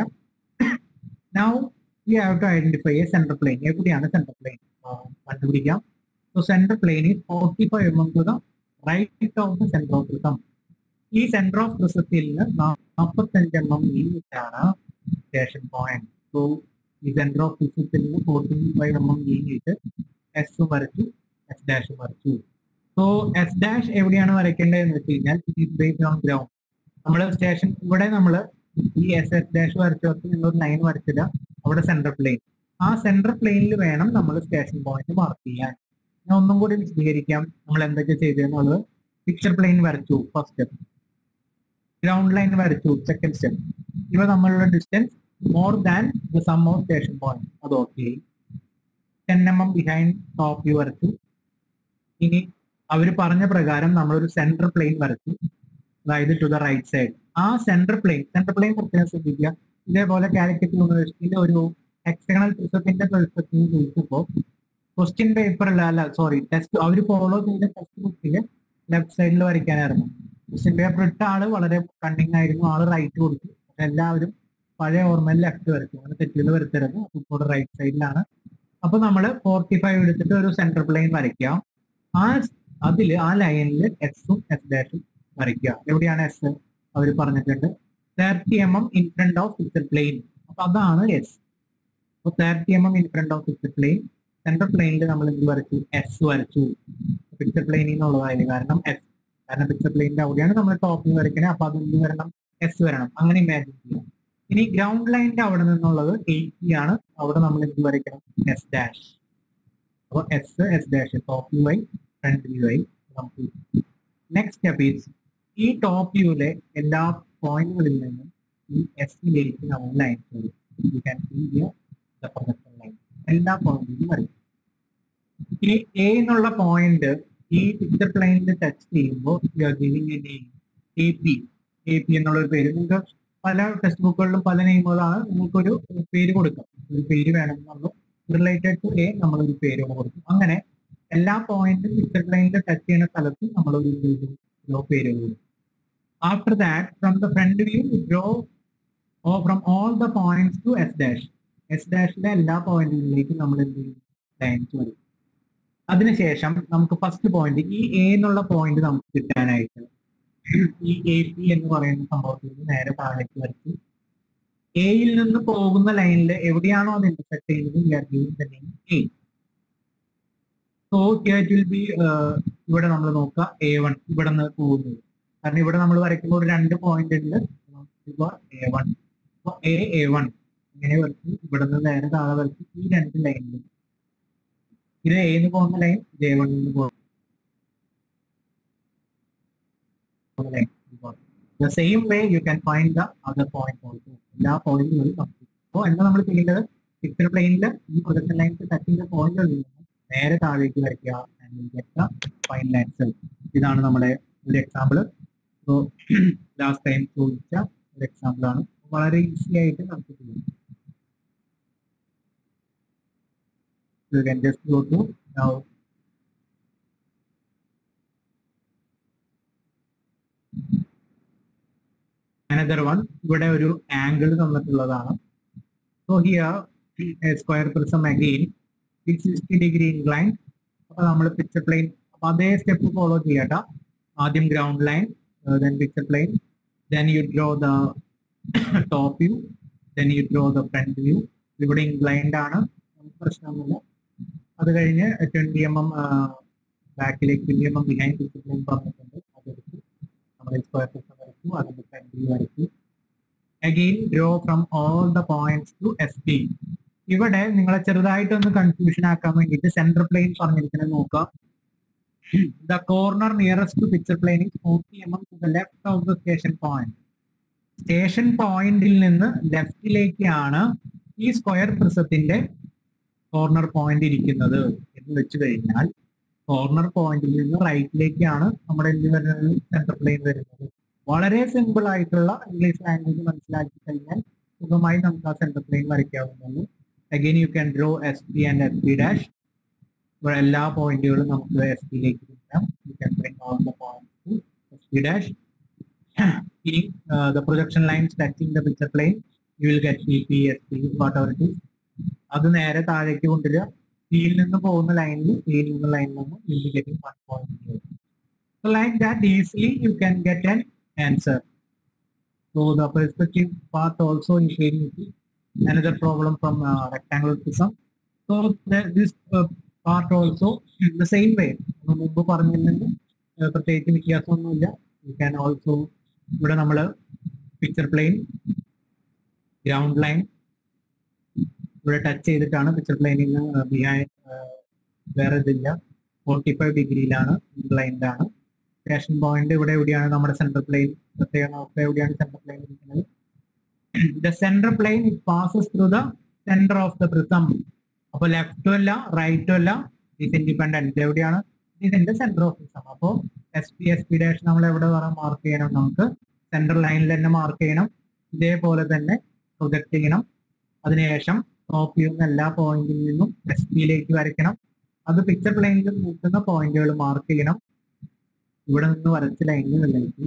now we have to identify a centre plane എവിടെയാണ് സെന്റർ പ്ലെയിൻ കണ്ടുപിടിക്കാം so centre plane is forty five M M to the right of the centre of prism ഈ സെന്റർ ഓഫ് പ്രിസത്തിൽ നിന്ന് നാൽപ്പത്തഞ്ച് M M നീങ്ങിയിട്ടാണ് station point so ഈ centre of പ്രിസത്തിൽ നിന്ന് ഫോർട്ടി ഫൈവ് എം എം നീങ്ങിയിട്ട് എസ് വരച്ചു എസ് ഡാഷ് വരച്ചു സോ എസ് ഡാഷ് എവിടെയാണ് വരയ്ക്കേണ്ടതെന്ന് വെച്ച് കഴിഞ്ഞാൽ it is based on ground നമ്മൾ സ്റ്റേഷൻ ഇവിടെ നമ്മൾ ഈ എസ് എസ് ഡാഷ് വരച്ചവർക്ക് നിങ്ങൾ ഒരു ലൈൻ വരച്ചില്ല അവിടെ സെന്റർ പ്ലെയിൻ ആ സെന്റർ പ്ലെയിനിൽ വേണം നമ്മൾ സ്റ്റേഷൻ പോയിന്റ് മാർക്ക് ചെയ്യാൻ ഞാൻ ഒന്നും കൂടി വിശദീകരിക്കാം നമ്മൾ എന്തൊക്കെ ചെയ്തെന്നുള്ളത് പിക്ചർ പ്ലെയിൻ വരച്ചു ഫസ്റ്റ് സ്റ്റെപ്പ് ഗ്രൗണ്ട് ലൈൻ വരച്ചു സെക്കൻഡ് സ്റ്റെപ്പ് ഇവ തമ്മിലുള്ള distance more than the sum of station point അത് okay ten M M behind top view വരച്ചു ഇനി അവർ പറഞ്ഞ പ്രകാരം നമ്മളൊരു സെന്റർ പ്ലെയിൻ വരച്ചു അതായത് ടു ദ റൈറ്റ് സൈഡ് ആ സെന്റർ പ്ലെയിൻ സെന്റർ പ്ലെയിൻ പ്രത്യേകം ശ്രദ്ധിക്കുക ഇതേപോലെ കാലിക്കറ്റ് യൂണിവേഴ്സിറ്റിയിലെ ഒരു എക്സ്റ്റേണൽ പ്രിസത്തിന്റെ പെർസ്പെക്റ്റീവ് ചോദിച്ചപ്പോൾ ക്വസ്റ്റ്യൻ പേപ്പറിൽ അല്ല സോറി ടെസ്റ്റ് അവർ ഫോളോ ചെയ്ത ടെക്സ്റ്റ് ബുക്കിൽ ലെഫ്റ്റ് സൈഡിൽ വരയ്ക്കാനായിരുന്നു ക്വസ്റ്റ്യൻ പേപ്പർ ഇട്ട ആള് വളരെ കണ്ണിങ് ആയിരുന്നു ആള് റൈറ്റ് കൊടുത്തു പക്ഷെ എല്ലാവരും പഴയ ഓർമ്മയിൽ ലെഫ്റ്റ് വരച്ചു അങ്ങനെ തെറ്റുകൾ വരുത്തരുത് ഇപ്പോൾ റൈറ്റ് സൈഡിലാണ് അപ്പൊ നമ്മൾ ഫോർട്ടി ഫൈവ് എടുത്തിട്ട് ഒരു സെന്റർ പ്ലെയിൻ വരയ്ക്കാം ആ അതില് ആ ലൈനിൽ എസും എസ് ഡാഷും വരയ്ക്കുക എവിടെയാണ് എസ് അവർ പറഞ്ഞിട്ടുണ്ട് thirty M M in front of fixed plane അപ്പൊ അതാണ് എസ് അപ്പൊ thirty M M in front of fixed plane centre പ്ലെയിനിൽ നമ്മൾ എന്ത് വരച്ചു എസ് വരച്ചു ഫിക്സഡ് പ്ലെയിനിൽ നിന്നുള്ളതായിരുന്നു കാരണം എസ് കാരണം ഫിക്സഡ് പ്ലെയിനിന്റെ അവിടെയാണ് നമ്മൾ ടോപ്പിൽ വരയ്ക്കണേ അപ്പൊ അത് എന്ത് വരണം എസ് വരണം അങ്ങനെ ഇമാജിൻ ചെയ്യാം ഇനി ഗ്രൗണ്ട് ലൈനിന്റെ അവിടെ നിന്നുള്ളത് എയ്റ്റി ആണ് അവിടെ നമ്മൾ എന്ത് വരയ്ക്കണം എസ് ഡാഷ് അപ്പൊ S S dash top view ആയി ഫ്രണ്ട് വ്യൂ ആയി നമുക്ക് നെക്സ്റ്റ് സ്റ്റെപ്പ് ഈസ് ഈ ടോപ്പ് വ്യൂവിലെ എല്ലാ പോയിന്റുകളിൽ നിന്നും ഈ എസിലേക്ക് നമ്മൾ ലൈൻ വരും you can see here the projection line എല്ലാ പോയിന്റിലും വരും ഇനി എ എന്നുള്ള പോയിന്റ് ഈ പിക്ചർ പ്ലെയിനിൽ ടച്ച് ചെയ്യുമ്പോൾ you are giving a name A P A P എന്നുള്ള ഒരു പേര് നിങ്ങൾക്ക് പല ടെക്സ്റ്റ് ബുക്കുകളിലും പല നെയിമുകളാണ് നിങ്ങൾക്കൊരു പേര് കൊടുക്കാം ഒരു പേര് വേണമെന്നുള്ളൂ റിലേറ്റഡ് ടു എ നമ്മളൊരു പേര് കൊടുക്കും അങ്ങനെ എല്ലാ പോയിന്റും പിക്ചർ പ്ലെയിനിൽ ടച്ച് ചെയ്യുന്ന സ്ഥലത്ത് നമ്മൾ ഒരു ഡ്രോ പേര് കൊടുക്കും after that from the front view draw oh from all the points to S dash S ഡാഷിലെ എല്ലാ പോയിന്റുകളിലേക്കും നമ്മൾ എന്ത് ചെയ്യും ലൈൻസ് വരും അതിനുശേഷം നമുക്ക് ഫസ്റ്റ് പോയിന്റ് ഈ എ എന്നുള്ള പോയിന്റ് നമുക്ക് കിട്ടാനായിട്ട് ഈ എ പി എന്ന് പറയുന്ന സംഭവത്തിൽ നിന്ന് നേരെ താഴേക്ക് വരച്ചു എയിൽ നിന്ന് പോകുന്ന ലൈനിൽ എവിടെയാണോ അത് ഇന്റർസെക്ട് ചെയ്യുന്നത് A so it will be ഇവിടെ നമ്മൾ നോക്കുക എ വൺ ഇവിടെ നിന്ന് പോകുന്നത് കാരണം ഇവിടെ നമ്മൾ വരയ്ക്കുമ്പോൾ ഒരു രണ്ട് പോയിന്റ് ഉണ്ട് എ വൺ അപ്പൊ എ എ വൺ ഇങ്ങനെ വരച്ചു ഇവിടെ നിന്ന് നേരെ താഴെ വരച്ചു ഈ രണ്ട് ലൈനിൽ ഇത് എന്ന് പോകുന്ന ലൈൻ ഇത് എ വണ്ണിൽ നിന്ന് പോകുന്ന line the same way you can find the other point also എല്ലാ പോയിന്റുകളും നമുക്ക് അപ്പോൾ എന്താ നമ്മൾ ചെയ്യേണ്ടത് പിക്ചർ പ്ലെയിനിൽ ഈ പ്രൊജക്ഷൻ ലൈൻസ് ടച്ച് ചെയ്ത പോയിന്റുകളിൽ നിന്ന് നേരെ താഴേക്ക് വരയ്ക്കുക ഫൈൻ ലൈൻസ് ഇതാണ് നമ്മുടെ ഒരു എക്സാമ്പിൾ സോ ലാസ്റ്റ് ടൈം ചോദിച്ച ഒരു എക്സാമ്പിൾ ആണ് വളരെ ഈസി ആയിട്ട് നമുക്ക് ചെയ്യാം you can just go to now another one ഇവിടെ ഒരു ആംഗിൾ തന്നിട്ടുള്ളതാണ് so here square prism again sixty degree incline അപ്പൊ നമ്മൾ പിക്ചർ പ്ലെയിൻ അപ്പൊ അതേ സ്റ്റെപ്പ് ഫോളോ ചെയ്യട്ട ആദ്യം ground line then picture plane then you draw the top view then you draw the front view ഇവിടെ ഇൻക്ലൈൻഡ് ആണ് നമുക്ക് പ്രശ്നമൊന്നുമില്ല അത് കഴിഞ്ഞ് ട്വന്റി എം എം ബാക്കിലേക്ക് twenty M M behind discipline പറഞ്ഞിട്ടുണ്ട് അതെടുത്ത് നമ്മൾ സ്ക്വയർ സിസ്റ്റം വരച്ചു അതിന്റെ ഫ്രണ്ട് വ്യൂ വരച്ചു again draw from all the points to S P ഇവിടെ നിങ്ങളെ ചെറുതായിട്ടൊന്ന് കൺഫ്യൂഷൻ ആക്കാൻ വേണ്ടിയിട്ട് സെൻട്രൽ പ്ലെയിൻ പറഞ്ഞിരിക്കുന്നത് നോക്കുക the corner nearest to picture plane is forty M M to the left of the station point station പോയിന്റിൽ നിന്ന് ലെഫ്റ്റിലേക്കാണ് ഈ സ്ക്വയർ പ്രിസത്തിന്റെ കോർണർ പോയിന്റ് ഇരിക്കുന്നത് എന്ന് വെച്ച് കഴിഞ്ഞാൽ കോർണർ പോയിന്റിൽ നിന്ന് റൈറ്റിലേക്കാണ് നമ്മുടെ എന്ത് വരുന്നത് സെൻട്രൽ പ്ലെയിൻ വരുന്നത് വളരെ സിമ്പിൾ ആയിട്ടുള്ള ഇംഗ്ലീഷ് ലാംഗ്വേജ് മനസ്സിലാക്കി കഴിഞ്ഞാൽ സുഖമായി നമുക്ക് ആ സെൻട്രൽ പ്ലെയിൻ വരയ്ക്കാവുന്നതാണ് again you can draw S P and S P dash ഇവിടെ എല്ലാ പോയിന്റുകളും നമുക്ക് എസ് പിയിലേക്ക് കിട്ടാം you can bring all the point to S P dash ഇനി the projection lines touching the picture plane you will get P P S P whatever it അത് നേരെ താഴേക്ക് കൊണ്ടുവരിക പിയിൽ നിന്ന് പോകുന്ന ലൈനിൽ പിയിൽ നിന്ന് ലൈനിൽ നിന്ന് you will getting one point So like that easily you can get an answer. So the perspective part also is very easy. Another problem from uh, rectangular prism. So the, this uh, part also in the same way. നമ്മൾ മുമ്പ് പറഞ്ഞില്ലെങ്കിൽ uh, പ്രത്യേകിച്ച് വ്യത്യാസമൊന്നുമില്ല you can also ഇവിടെ നമ്മൾ picture plane ground line ഇവിടെ touch ചെയ്തിട്ടാണ് picture പ്ലെയിനിൽ നിന്ന് ബിഹൈൻഡ് വേറെ ഇതില്ല ഫോർട്ടി ഫൈവ് ഡിഗ്രിയിലാണ് ലൈനിലാണ് സ്റ്റേഷൻ പോയിന്റ് ഇവിടെ എവിടെയാണ് നമ്മുടെ സെൻട്രൽ പ്ലെയിൻ പ്രത്യേകം നോക്കുക എവിടെയാണ് സെൻട്രൽ പ്ലെയിൻ ഇരിക്കുന്നത് the central plane it passes through the centre of the prism അപ്പോൾ ലെഫ്റ്റും അല്ല റൈറ്റും അല്ല ഇറ്റ് ഇൻഡിപെൻഡന്റ് എവിടെയാണ് ഇതിന്റെ സെന്റർ ഓഫ് പ്രിസം അപ്പോൾ S P S P dash നമ്മൾ എവിടെ വേണം മാർക്ക് ചെയ്യണം നമുക്ക് സെൻട്രൽ ലൈനിൽ തന്നെ മാർക്ക് ചെയ്യണം ഇതേപോലെ തന്നെ പ്രൊജക്ട് ചെയ്യണം അതിനുശേഷം ടോപ്പ് ചെയ്യുന്ന എല്ലാ പോയിന്റിൽ നിന്നും എസ് പിയിലേക്ക് വരയ്ക്കണം അത് പിക്ചർ പ്ലെയിനിൽ നിൽക്കുന്ന പോയിന്റുകൾ മാർക്ക് ചെയ്യണം ഇവിടെ നിന്ന് വരച്ച ലൈനിൽ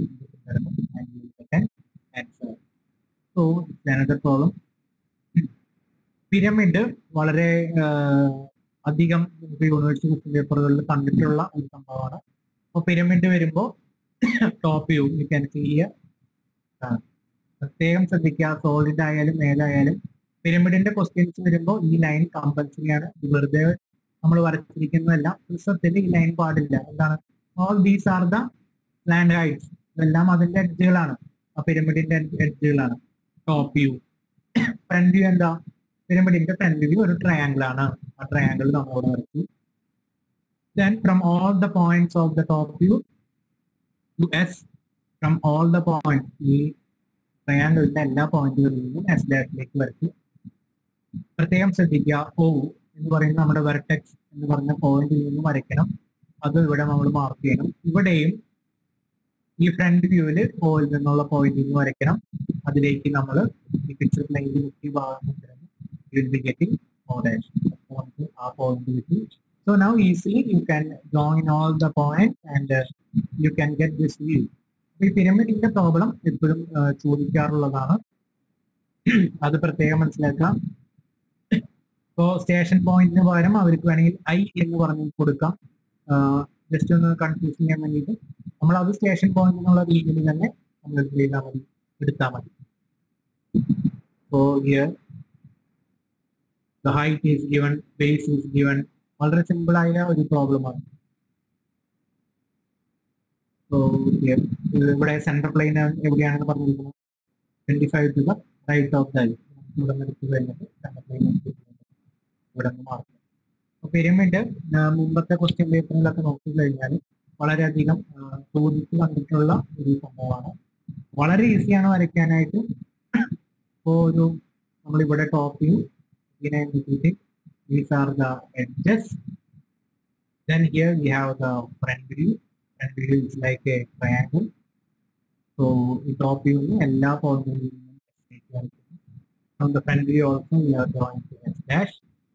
answer so another problem pyramid വളരെ ആഹ്, അധികം നമുക്ക് യൂണിവേഴ്സിറ്റി ക്വസ്റ്റ്യൻ പേപ്പറുകളിൽ കണ്ടിട്ടുള്ള ഒരു സംഭവമാണ് അപ്പോൾ പിരമിഡ് വരുമ്പോൾ top view you can see പ്രത്യേകം ശ്രദ്ധിക്കുക സോളിഡ് ആയാലും മേലായാലും പിരമിഡിന്റെ ക്വസ്റ്റ്യൻസ് വരുമ്പോൾ ഈ ലൈൻ കമ്പൽസറി ആണ് ഇത് വെറുതെ നമ്മൾ വരച്ചിരിക്കുന്നതല്ല പ്രിസത്തിൽ ഈ ലൈൻ പാടില്ല എന്താണ് all these are the land heights ഇതെല്ലാം അതിന്റെ എഡ്ജുകളാണ് ആ പിരമിഡിന്റെ എഡ്ജുകളാണ് ടോപ്പ് വ്യൂ ഫ്രണ്ട് വ്യൂ എന്താ പിരമിഡിന്റെ ഫ്രണ്ട് വ്യൂ ഒരു ട്രയാങ്കിൾ ആണ് ആ ട്രയാങ്കിൾ നമ്മളോട് വരച്ചു then from all the points of the top view to S from all the point ഈ ട്രയാങ്കിളിന്റെ എല്ലാ പോയിന്റുകളിൽ നിന്നും എസ് ഡാഷിലേക്ക് വരച്ചു പ്രത്യേകം ശ്രദ്ധിക്കുക ഓ എന്ന് പറയുന്ന നമ്മുടെ വെർട്ടെക്സ് എന്ന് പറഞ്ഞ പോയിന്റിൽ നിന്ന് വരയ്ക്കണം അത് ഇവിടെ നമ്മൾ മാർക്ക് ചെയ്യണം ഇവിടെയും ഈ ഫ്രണ്ട് വ്യൂവിൽ ഓയിൽ നിന്നുള്ള പോയിന്റിൽ നിന്ന് വരയ്ക്കണം അതിലേക്ക് നമ്മൾ ഈ പിക്ചർ പ്ലെയിനിൽ മുഖ്യ ഭാഗം കൊണ്ടുവരുന്നു ഗെറ്റിംഗ് ആ പോയിന്റ് കിട്ടി so now easily you can join all the point and you can get this view ഈ പിരമിഡിന്റെ പ്രോബ്ലം എപ്പോഴും ചോദിക്കാറുള്ളതാണ് അത് പ്രത്യേകം മനസ്സിലാക്കാം ഇപ്പോൾ സ്റ്റേഷൻ പോയിന്റിന് പകരം അവർക്ക് വേണമെങ്കിൽ ഐ എന്ന് പറഞ്ഞ് കൊടുക്കാം ജസ്റ്റ് ഒന്ന് കൺഫ്യൂസ് ചെയ്യാൻ വേണ്ടിയിട്ട് നമ്മൾ അത് സ്റ്റേഷൻ പോയിന്റ് എന്നുള്ള രീതിയിൽ തന്നെ നമ്മൾ എന്ത് ചെയ്താൽ മതി എടുത്താൽ മതി so here the height is given base is given വളരെ സിമ്പിൾ ആയ ഒരു പ്രോബ്ലമാണ് സോ ഇവിടെ സെൻട്രൽ പ്ലെയിൻ എവിടെയാണെന്ന് പറഞ്ഞിരിക്കുന്നത് twenty five to the right of the ഇവിടെ നിന്ന് എടുത്തു കഴിഞ്ഞിട്ട് സെൻട്രൽ പ്ലെയിൻ ഇവിടെ നിന്ന് മാർക്ക് അപ്പൊ പിരമിഡ് മുമ്പത്തെ ക്വസ്റ്റ്യൻ പേപ്പറിലൊക്കെ നോക്കി കഴിഞ്ഞാൽ വളരെയധികം ആ, ചോദിച്ച് കണ്ടിട്ടുള്ള ഒരു സംഭവമാണ് വളരെ ഈസിയാണ് വരയ്ക്കാനായിട്ട് ഇപ്പോൾ ഒരു നമ്മളിവിടെ ടോപ്പ് വ്യൂ ഇങ്ങനെ കിട്ടിയിട്ട് these are the edges then here we have the front view front view is like a triangle so ഈ ടോപ്പ് വ്യൂവിന് എല്ലാ പോയിന്റിൽ നിന്നും from the front view also we are drawing to S dash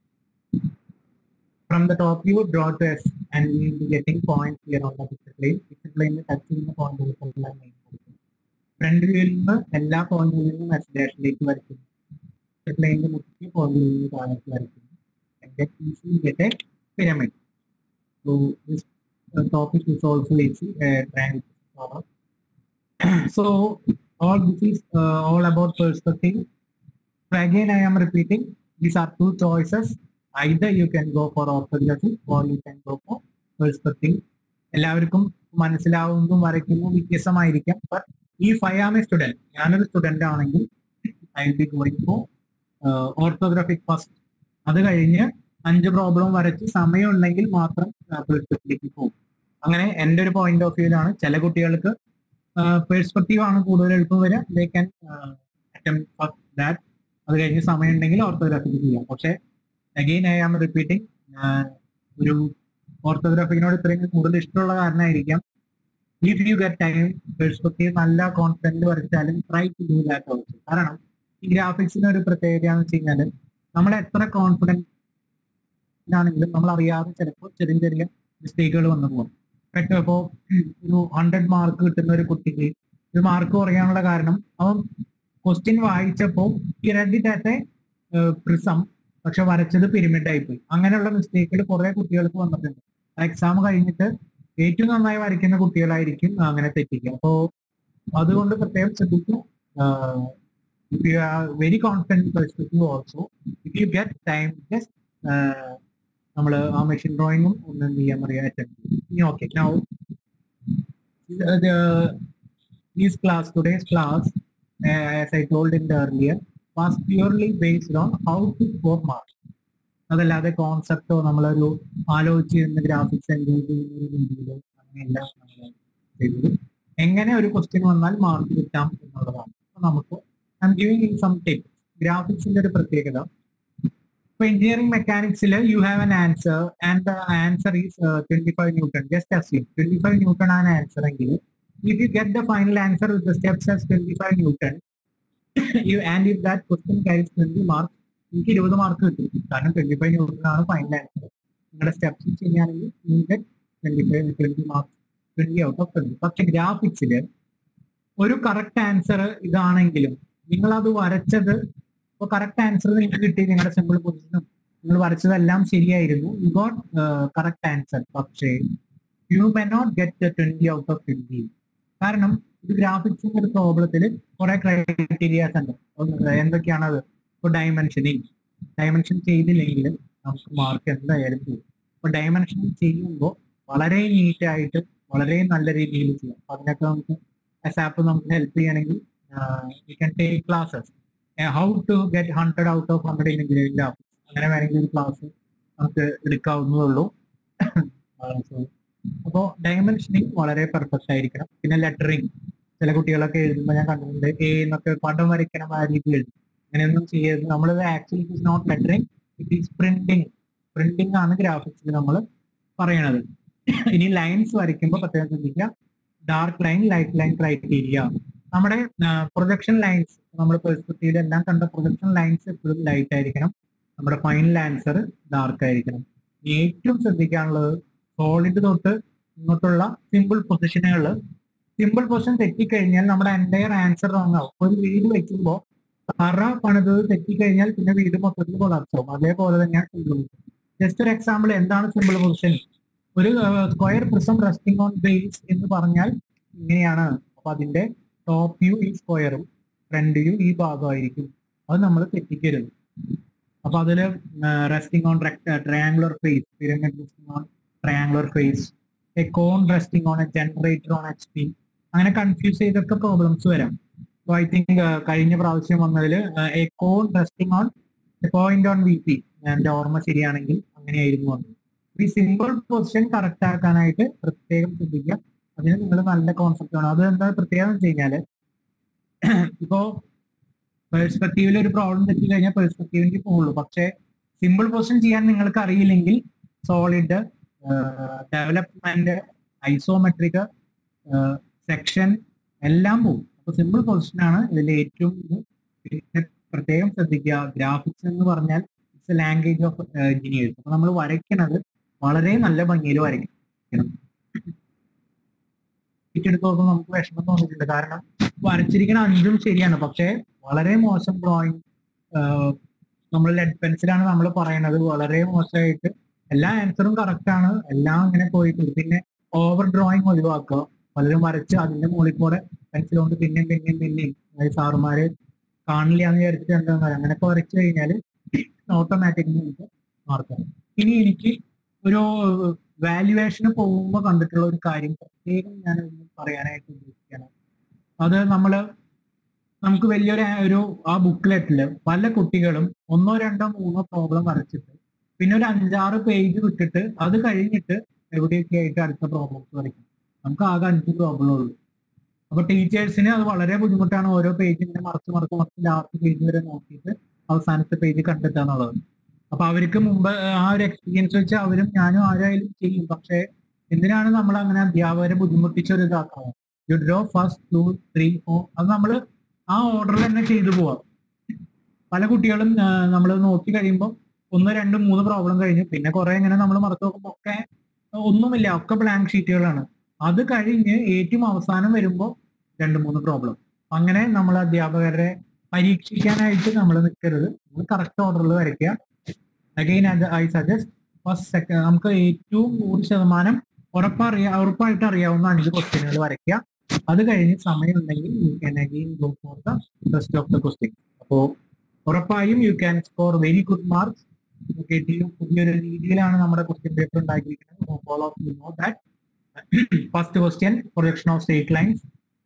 from the top view draw to S and we will be getting points here on the picture plane. Picture plane touch ചെയ്യുന്ന പോയിന്റുകൾക്കെല്ലാം main front വ്യൂവിൽ നിന്ന് എല്ലാ പോയിന്റിൽ നിന്നും S ഡാഷിലേക്ക് വരയ്ക്കുന്നു picture പ്ലെയിനിന്റെ മുഖ്യ പോയിന്റിൽ നിന്ന് താഴേക്ക് വരയ്ക്കുന്നു and get easily get a pyramid. So this uh, topic is also easy, uh, triangle problem. so all this is uh, all about perspective. So again I am repeating, these are two choices. either you can go for orthography or you can go for perspective എല്ലാവർക്കും മനസ്സിലാവുന്നതും വരയ്ക്കുന്നതും വ്യത്യസ്തമായിരിക്കാം but ഈ if I am a student ഞാനൊരു student ആണെങ്കിൽ I will be going for orthographic first അത് കഴിഞ്ഞ് അഞ്ച് problem വരച്ച് സമയം ഉണ്ടെങ്കിൽ മാത്രം പെർസ്പെക്റ്റീവിലേക്ക് പോകും അങ്ങനെ എൻ്റെ ഒരു പോയിന്റ് ഓഫ് വ്യൂലാണ് ചില കുട്ടികൾക്ക് പെർസ്പെക്റ്റീവ് ആണ് കൂടുതൽ എളുപ്പം വരിക ദേ ക്യാൻ അറ്റംപ്റ്റ് ദാറ്റ് അത് കഴിഞ്ഞ് സമയം ഉണ്ടെങ്കിൽ ഓർത്തോഗ്രാഫിക്ക് ചെയ്യാം പക്ഷേ അഗെയിൻ ഐ ആം റിപ്പീറ്റിംഗ് ഒരു ഓർത്തോഗ്രാഫിക്കിനോട് ഇത്രയും കൂടുതൽ ഇഷ്ടമുള്ള കാരണമായിരിക്കാം if you get time perspective നല്ല കോൺഫിഡന്റ് വരച്ചാലും try to do that also കാരണം ഈ ഗ്രാഫിക്സിന് ഒരു പ്രത്യേകത എന്ന് വെച്ച് കഴിഞ്ഞാൽ നമ്മൾ എത്ര കോൺഫിഡന്റ് ആണെങ്കിലും നമ്മൾ അറിയാതെ ചിലപ്പോൾ ചെറിയ ചെറിയ മിസ്റ്റേക്കുകൾ വന്നു പോകും പെട്ടെന്ന് ഇപ്പോൾ ഒരു ഹൺഡ്രഡ് മാർക്ക് കിട്ടുന്ന ഒരു കുട്ടിക്ക് ഒരു മാർക്ക് കുറയാനുള്ള കാരണം അവൻ ക്വസ്റ്റ്യൻ വായിച്ചപ്പോൾ ഈ റെഡ് ഇറ്റ് പ്രിസം പക്ഷെ വരച്ചത് പിരമിഡ് ആയിപ്പോയി അങ്ങനെയുള്ള മിസ്റ്റേക്കുകൾ കുറെ കുട്ടികൾക്ക് വന്നിട്ടുണ്ട് എക്സാം കഴിഞ്ഞിട്ട് ഏറ്റവും നന്നായി വരയ്ക്കുന്ന കുട്ടികളായിരിക്കും അങ്ങനെ തെറ്റിക്കുക അപ്പോൾ അതുകൊണ്ട് പ്രത്യേകം ശ്രദ്ധിക്കും if you are very confident perspective also if you get time just നമ്മൾ ആ മെഷീൻ ഡ്രോയിങ്ങും ഒന്ന് എന്ത് ചെയ്യാൻ പറയാ അറ്റൻഡ് ചെയ്യും okay now this class today's class uh, as i told in the earlier was purely based on how to score marks അതല്ലാതെ കോൺസെപ്റ്റോ നമ്മളൊരു ആലോചിച്ച് ഇരുന്ന് ഗ്രാഫിക്സ് എൻജോയ് ചെയ്യുന്ന ഒരു രീതിയിലോ അങ്ങനെയല്ല നമ്മൾ ചെയ്തത് എങ്ങനെ ഒരു ക്വസ്റ്റ്യൻ വന്നാൽ മാർക്ക് കിട്ടാം എന്നുള്ളതാണ് അപ്പൊ നമുക്ക് I'm giving in some tips ഗ്രാഫിക്സിന്റെ ഒരു പ്രത്യേകത ഇപ്പൊ എഞ്ചിനീയറിംഗ് മെക്കാനിക്സിൽ you have an answer and the answer is twenty five newton just assume twenty five newton ആണ് ആൻസർ എങ്കിൽ if you get the final answer with the steps as 25 Newton, you and if that question carries 20 marks, എനിക്ക് ഇരുപത് mark കിട്ടും കാരണം twenty five newton ആണ് final answer നിങ്ങളുടെ steps ചെയ്യുകയാണെങ്കിൽ you get twenty five twenty marks twenty out of twenty പക്ഷെ ഗ്രാഫിക്സിൽ ഒരു കറക്റ്റ് ആൻസർ ഇതാണെങ്കിലും നിങ്ങൾ അത് വരച്ചത് ഇപ്പോൾ കറക്റ്റ് ആൻസർ നിങ്ങൾക്ക് കിട്ടി നിങ്ങളുടെ സിമ്പിൾ പൊസിഷനും നിങ്ങൾ വരച്ചതെല്ലാം ശരിയായിരുന്നു യു ഗോട്ട് കറക്റ്റ് ആൻസർ പക്ഷേ you may not get twenty out of twenty കാരണം ഇത് ഗ്രാഫിക്സിന്റെ ഒരു പ്രോബ്ലത്തിൽ കുറെ ക്രൈറ്റീരിയാസ് ഉണ്ട് ഒന്ന് എന്തൊക്കെയാണ് അത് ഇപ്പോൾ ഡയമെൻഷനിങ് ഡയമെൻഷൻ ചെയ്തില്ലെങ്കിൽ നമുക്ക് മാർക്ക് എന്തായാലും പോകും അപ്പൊ ഡയമെൻഷനിങ് ചെയ്യുമ്പോൾ വളരെ നീറ്റ് ആയിട്ട് വളരെ നല്ല രീതിയിൽ ചെയ്യാം അപ്പൊ അതിനൊക്കെ നമുക്ക് എസ് ആപ്പ് നമുക്ക് ഹെൽപ്പ് ചെയ്യണമെങ്കിൽ you can take classes how to get hundred out of hundred in graphics അങ്ങനെ വേണമെങ്കിൽ ഒരു ക്ലാസ് നമുക്ക് എടുക്കാവുന്നതേ ഉള്ളൂ അപ്പോൾ ഡയമെൻഷനിങ് വളരെ പെർഫെക്റ്റ് ആയിരിക്കണം പിന്നെ ലെറ്ററിങ് ചില കുട്ടികളൊക്കെ എഴുതുമ്പോൾ ഞാൻ കണ്ടിട്ടുണ്ട് എ എന്നൊക്കെ പടം വരയ്ക്കണം ആ രീതിയിൽ എഴുതും അങ്ങനെയൊന്നും ചെയ്യരുത് നമ്മളത് actually it is not lettering it is printing printing ആണ് ഗ്രാഫിക്സിൽ നമ്മൾ പറയണത് ഇനി ലൈൻസ് വരയ്ക്കുമ്പോൾ പ്രത്യേകം ശ്രദ്ധിക്കുക dark line light line criteria നമ്മുടെ പ്രൊജക്ഷൻ ലൈൻസ് നമ്മൾ പെർസ്പെക്റ്റീവിൽ എല്ലാം കണ്ട പ്രൊജക്ഷൻ ലൈൻസ് എപ്പോഴും ലൈറ്റ് ആയിരിക്കണം നമ്മുടെ ഫൈനൽ ആൻസർ ഡാർക്ക് ആയിരിക്കണം ഏറ്റവും ശ്രദ്ധിക്കാനുള്ളത് സോളിഡ് തൊട്ട് ഇങ്ങോട്ടുള്ള സിമ്പിൾ പൊസിഷനുകൾ സിമ്പിൾ പൊസിഷൻ തെറ്റിക്കഴിഞ്ഞാൽ നമ്മുടെ എൻറ്റയർ ആൻസർ റോങ് ആവും ഒരു വീട് വെക്കുമ്പോൾ തറ പണിത് തെറ്റിക്കഴിഞ്ഞാൽ പിന്നെ വീട് മൊത്തത്തിൽ കൊളാപ്സാവും അതേപോലെ തന്നെയാണ് സിമ്പിൾ പൊസിഷൻ ജസ്റ്റ് ഒരു എക്സാമ്പിൾ എന്താണ് സിമ്പിൾ പൊസിഷൻ ഒരു square prism resting on base എന്ന് പറഞ്ഞാൽ ഇങ്ങനെയാണ് അപ്പൊ അതിന്റെ ടോപ്പ് വ്യൂ ഈ സ്ക്വയറും ഫ്രണ്ട് വ്യൂ ഈ ഭാഗമായിരിക്കും അത് നമ്മൾ തെറ്റിക്കരുത് അപ്പൊ അതില് resting on triangular face pyramid resting on triangular face a cone resting on a generator on H P അങ്ങനെ കൺഫ്യൂസ് ചെയ്തൊക്കെ പ്രോബ്ലംസ് വരാം സോ ഐ തിങ്ക് കഴിഞ്ഞ പ്രാവശ്യം വന്നതിൽ a cone resting on point on V P എന്റെ ഓർമ്മ ശരിയാണെങ്കിൽ അങ്ങനെയായിരുന്നു വന്നത് ഈ സിമ്പിൾ പൊസിഷൻ കറക്റ്റ് ആക്കാനായിട്ട് പ്രത്യേകം ശ്രദ്ധിക്കുക അതിന് നിങ്ങൾ നല്ല കോൺസെപ്റ്റ് ആണ് അത് എന്താ പ്രത്യേകം വെച്ച് കഴിഞ്ഞാല് ഇപ്പോ പെർസ്പെക്റ്റീവിൽ ഒരു പ്രോബ്ലം തെറ്റി കഴിഞ്ഞാൽ പെർസ്പെക്റ്റീവിലേക്ക് പോകുള്ളൂ പക്ഷേ സിമ്പിൾ പൊസിഷൻ ചെയ്യാൻ നിങ്ങൾക്ക് അറിയില്ലെങ്കിൽ സോളിഡ് ഡെവലപ്മെന്റ് ഐസോമെട്രിക് സെക്ഷൻ എല്ലാം പോകും അപ്പൊ സിമ്പിൾ പൊസിഷൻ ആണ് ഇതിൽ ഏറ്റവും ഇത് പ്രത്യേകം ശ്രദ്ധിക്കുക ഗ്രാഫിക്സ് എന്ന് പറഞ്ഞാൽ it's a language of engineers അപ്പൊ നമ്മൾ വരയ്ക്കുന്നത് വളരെ നല്ല ഭംഗിയിൽ വരയ്ക്കണം എടുത്ത് നോക്കുമ്പോൾ നമുക്ക് വിഷമം തോന്നിയിട്ടുണ്ട് കാരണം വരച്ചിരിക്കുന്ന അഞ്ചും ശരിയാണ് പക്ഷേ വളരെ മോശം ഡ്രോയിങ് നമ്മൾ ലെഡ് പെൻസിലാണ് നമ്മൾ പറയണത് വളരെ മോശമായിട്ട് എല്ലാ ആൻസറും കറക്റ്റ് ആണ് എല്ലാം ഇങ്ങനെ പോയിട്ട് പിന്നെ ഓവർ ഡ്രോയിങ് ഒഴിവാക്കുക പലരും വരച്ച് അതിന്റെ മുകളിൽ കൂടെ പെൻസിൽ കൊണ്ട് പിന്നെയും പിന്നെയും പിന്നെയും അതായത് സാറുമാര് കാണില്ല എന്ന് വിചാരിച്ചിട്ട് എന്താ അങ്ങനെയൊക്കെ വരച്ചു കഴിഞ്ഞാൽ ഓട്ടോമാറ്റിക്കലി നമുക്ക് മാർക്കാണ് ഇനി എനിക്ക് ഒരു വാല്യുവേഷന് പോകുമ്പോൾ കണ്ടിട്ടുള്ള ഒരു കാര്യം പ്രത്യേകം ഞാൻ പറയാനായിട്ട് ഉദ്ദേശിക്കുകയാണ് അത് നമ്മൾ നമുക്ക് വലിയൊരു ഒരു ആ ബുക്ക്ലെറ്റില് പല കുട്ടികളും ഒന്നോ രണ്ടോ മൂന്നോ പ്രോബ്ലം വരച്ചിട്ട് പിന്നെ ഒരു അഞ്ചാറ് പേജ് വിട്ടിട്ട് അത് കഴിഞ്ഞിട്ട് എവിടെയൊക്കെ ആയിട്ട് അടുത്ത പ്രോബ്ലംസ് വരയ്ക്കും നമുക്ക് ആകെ അഞ്ച് പ്രോബ്ലം ഉള്ളൂ അപ്പൊ ടീച്ചേഴ്സിന് അത് വളരെ ബുദ്ധിമുട്ടാണ് ഓരോ പേജ് ഇങ്ങനെ മറച്ച് മറച്ച് മറച്ച് ലാസ്റ്റ് പേജ് വരെ നോക്കിയിട്ട് അവസാനത്തെ പേജ് കണ്ടെത്തുക എന്നുള്ളത് അപ്പൊ അവർക്ക് മുമ്പ് ആ ഒരു എക്സ്പീരിയൻസ് വെച്ച് അവരും ഞാനും ആരായാലും ചെയ്യും പക്ഷേ എന്തിനാണ് നമ്മൾ അങ്ങനെ അധ്യാപകരെ ബുദ്ധിമുട്ടിച്ച ഒരു ഇതാക്കുന്നത് you draw first two three four അത് നമ്മൾ ആ ഓർഡറിൽ തന്നെ ചെയ്തു പോവാം പല കുട്ടികളും നമ്മൾ നോക്കി കഴിയുമ്പോൾ ഒന്ന് രണ്ട് മൂന്ന് പ്രോബ്ലം കഴിഞ്ഞു പിന്നെ കുറെ ഇങ്ങനെ നമ്മൾ മറച്ചു നോക്കുമ്പോൾ ഒക്കെ ഒന്നുമില്ല ഒക്കെ ബ്ലാങ്ക് ഷീറ്റുകളാണ് അത് കഴിഞ്ഞ് ഏറ്റവും അവസാനം വരുമ്പോൾ രണ്ട് മൂന്ന് പ്രോബ്ലം അങ്ങനെ നമ്മൾ അധ്യാപകരെ പരീക്ഷിക്കാനായിട്ട് നമ്മൾ നിൽക്കരുത് നമ്മൾ കറക്റ്റ് ഓർഡറിൽ വരയ്ക്കുക again I suggest first second നമുക്ക് ഏറ്റവും നൂറ് ശതമാനം ഉറപ്പറിയാ ഉറപ്പായിട്ട് അറിയാവുന്ന അഞ്ച് ക്വസ്റ്റ്യനുകൾ വരയ്ക്കുക അത് കഴിഞ്ഞ് സമയമുണ്ടെങ്കിൽ you can again go for the rest of the question അപ്പോൾ ഉറപ്പായും you can score very good marks കേട്ടിയും പുതിയൊരു രീതിയിലാണ് നമ്മുടെ ക്വസ്റ്റ്യൻ പേപ്പർ ഉണ്ടാക്കിയിരിക്കുന്നത് follow you know that first question projection of straight lines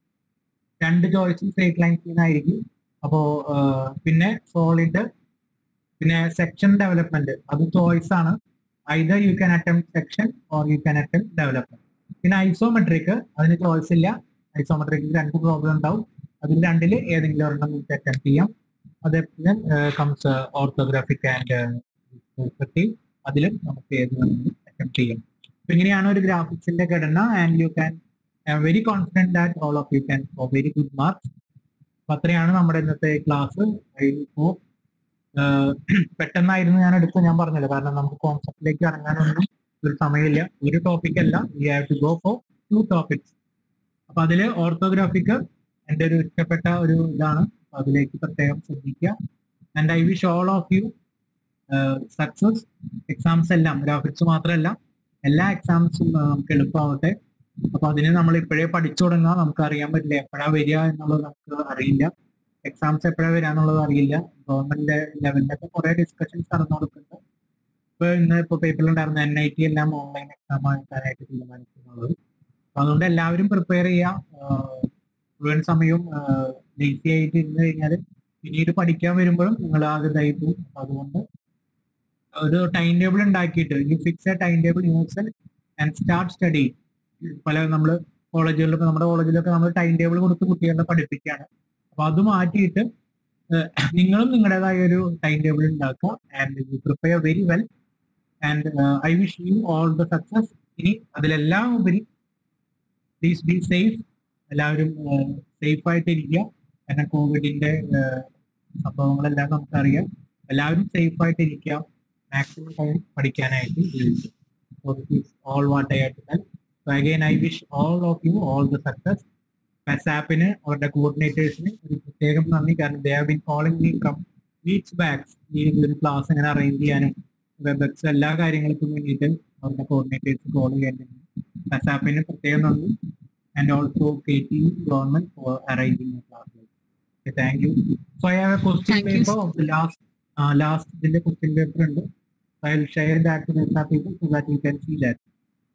രണ്ട് ചോയ്സും സ്ട്രേറ്റ് ലൈൻസ് ആയിരിക്കും അപ്പോ പിന്നെ സോളിഡ് പിന്നെ സെക്ഷൻ ഡെവലപ്മെന്റ് അത് ചോയ്സ് ആണ് either you can attempt section or you can attempt development പിന്നെ ഐസോമെട്രിക് അതിന് ചോയ്സ് ഇല്ല ഐസോമെട്രിക് രണ്ട് പ്രോബ്ലം ഉണ്ടാവും അതിൽ രണ്ടിൽ ഏതെങ്കിലും ഒരെണ്ണം നിങ്ങൾക്ക് അറ്റംപ്റ്റ് ചെയ്യാം അതേപോലെ കംസ് ഓർത്തോഗ്രാഫിക് ആൻഡ് പെർസ്പെക്റ്റീവ് അതിലും നമുക്ക് ഏത് വേണമെങ്കിലും അറ്റംപ്റ്റ് ചെയ്യാം അപ്പൊ ഇങ്ങനെയാണ് ഒരു ഗ്രാഫിക്സിന്റെ ഘടന and you can I'm very confident that all of you can for very good marks അപ്പൊ അത്രയാണ് നമ്മുടെ ഇന്നത്തെ ക്ലാസ് ഇപ്പോൾ പെട്ടെന്നായിരുന്നു ഞാൻ എടുത്ത് ഞാൻ പറഞ്ഞത് കാരണം നമുക്ക് കോൺസെപ്റ്റിലേക്ക് ഇറങ്ങാനൊന്നും ഒരു സമയമില്ല ഒരു ടോപ്പിക് അല്ല we have to go for two topics അപ്പൊ അതില് ഓർത്തോഗ്രാഫിക്ക് എൻ്റെ ഒരു ഇഷ്ടപ്പെട്ട ഒരു ഇതാണ് അപ്പൊ അതിലേക്ക് പ്രത്യേകം ശ്രദ്ധിക്കുക and I wish all of you success exams എല്ലാം ഗ്രാഫിക്സ് മാത്രമല്ല എല്ലാ എക്സാംസും നമുക്ക് എളുപ്പമാവട്ടെ അപ്പൊ അതിന് നമ്മൾ ഇപ്പോഴേ പഠിച്ചു തുടങ്ങുക നമുക്ക് അറിയാൻ പറ്റില്ല എപ്പോഴാ വരിക എന്നുള്ളത് നമുക്ക് അറിയില്ല എക്സാംസ് എപ്പോഴാ വരിക എന്നുള്ളത് അറിയില്ല ഗവൺമെന്റ് ലെവലിലൊക്കെ കുറെ ഡിസ്കഷൻസ് നടന്നു കൊടുക്കുന്നുണ്ട് ഇപ്പൊ ഇന്ന് ഇപ്പൊ പേപ്പറിലുണ്ടായിരുന്ന എൻ ഐ ടി എല്ലാം ഓൺലൈൻ എക്സാം ആക്കാനായിട്ട് തീരുമാനിക്കുന്നുള്ളത് അപ്പൊ അതുകൊണ്ട് എല്ലാവരും പ്രിപ്പയർ ചെയ്യാം മുഴുവൻ സമയവും ലേസി ആയിട്ട് ഇരുന്ന് കഴിഞ്ഞാൽ പിന്നീട് പഠിക്കാൻ വരുമ്പോഴും നിങ്ങൾ ആകെ ഇതായി പോകും അപ്പൊ അതുകൊണ്ട് ഒരു ടൈം ടേബിൾ ഉണ്ടാക്കിയിട്ട് you fix a time table usual and start study പല നമ്മൾ കോളേജുകളിലൊക്കെ നമ്മുടെ കോളേജിലൊക്കെ നമ്മൾ ടൈം ടേബിൾ കൊടുത്ത് കുട്ടികളെ പഠിപ്പിക്കുകയാണ് അപ്പൊ അത് മാറ്റിയിട്ട് നിങ്ങളും നിങ്ങളുടേതായ ഒരു ടൈം ടേബിൾ ഉണ്ടാക്കുക and you prepare very well and I wish you all the success ഇനി അതിലെല്ലാം ഉപരി പ്ലീസ് ബി സേഫ് എല്ലാവരും സേഫ് ആയിട്ട് ഇരിക്കുക കാരണം കോവിഡിന്റെ സംഭവങ്ങളെല്ലാം നമുക്കറിയാം എല്ലാവരും സേഫ് ആയിട്ട് ഇരിക്കുക മാക്സിമം ടൈം പഠിക്കാനായിട്ട് ഓൾ വാട്ട് ഐ ആയിട്ട് So again, I wish all of you all the success. പെസാപ്പിന് അവരുടെ കോർഡിനേറ്റേഴ്സിന് ഒരു പ്രത്യേകം നന്ദി കാരണം they have been calling me from weeks backs ഈ ഒരു ക്ലാസ് ഇങ്ങനെ അറേഞ്ച് ചെയ്യാനും വെബക്സ് എല്ലാ കാര്യങ്ങൾക്കും വേണ്ടിയിട്ട് അവരുടെ കോർഡിനേറ്റേഴ്സ് കോൾ ചെയ്യാനുണ്ട് പെസാപ്പിന് പ്രത്യേകം നന്ദി and also K T government for arranging class thank you so I have a question Thank you. Paper of last last ഇതിന്റെ ക്വസ്റ്റ്യൻ പേപ്പർ ഉണ്ട് I will share that to the people so that you can see that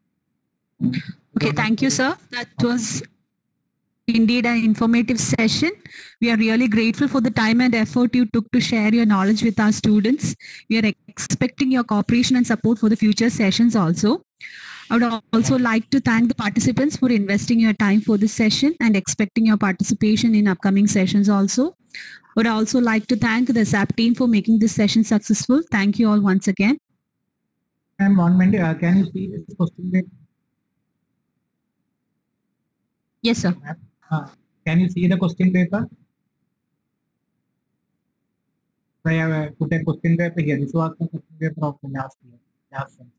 Okay, thank you, sir. That was indeed an informative session. We are really grateful for the time and effort you took to share your knowledge with our students. We are expecting your cooperation and support for the future sessions also. I would also like to thank the participants for investing your time for this session and expecting your participation in upcoming sessions also. I would also like to thank the SAP team for making this session successful. Thank you all once again. And one minute, uh, can you see this question paper? Yes, sir. Uh, can you see the question paper? I have uh, put a question paper here. This was the question paper of the last year, last semester.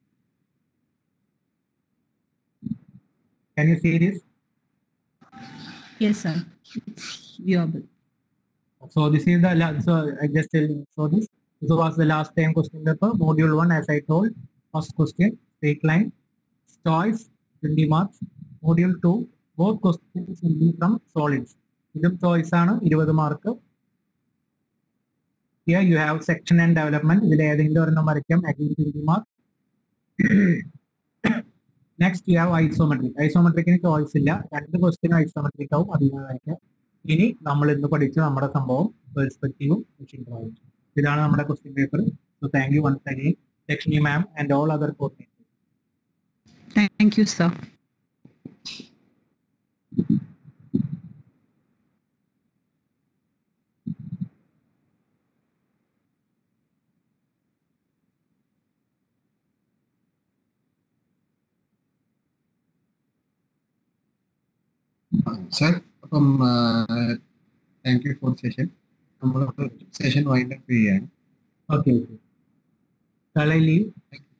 Can you see this? Yes, sir. Viewable. So this is the last, so I just tell you, so this, this was the last time question paper, module one, as I told, first question, straight line, choice, 20 marks, module two, both questions will be from solids. ഇതും choice ആണ് ഇരുപത് mark here you have section and development ഇതിൽ ഏതെങ്കിലും ഒരെണ്ണം വരയ്ക്കാം again twenty mark next you have isometric ഐസോമെട്രിക്കിന് choice ഇല്ല രണ്ട് ക്വസ്റ്റ്യൻ ഐസോമെട്രിക് ആവും അതിന് വരയ്ക്കാം ഇനി നമ്മൾ ഇന്ന് പഠിച്ച നമ്മുടെ സംഭവം പെർസ്പെക്റ്റീവും മെഷീൻ ഡ്രോയിങ് ഇതാണ് നമ്മുടെ question paper so thank you once again Lakshmi ma'am and all other coordinator Thank you, sir. Sir അപ്പം താങ്ക് യു ഫോർ സെഷൻ നമ്മൾ സെഷൻ വൈൻഡ് അപ്പ് ചെയ്യാണ് ഓക്കെ ഓക്കെ ലീവ്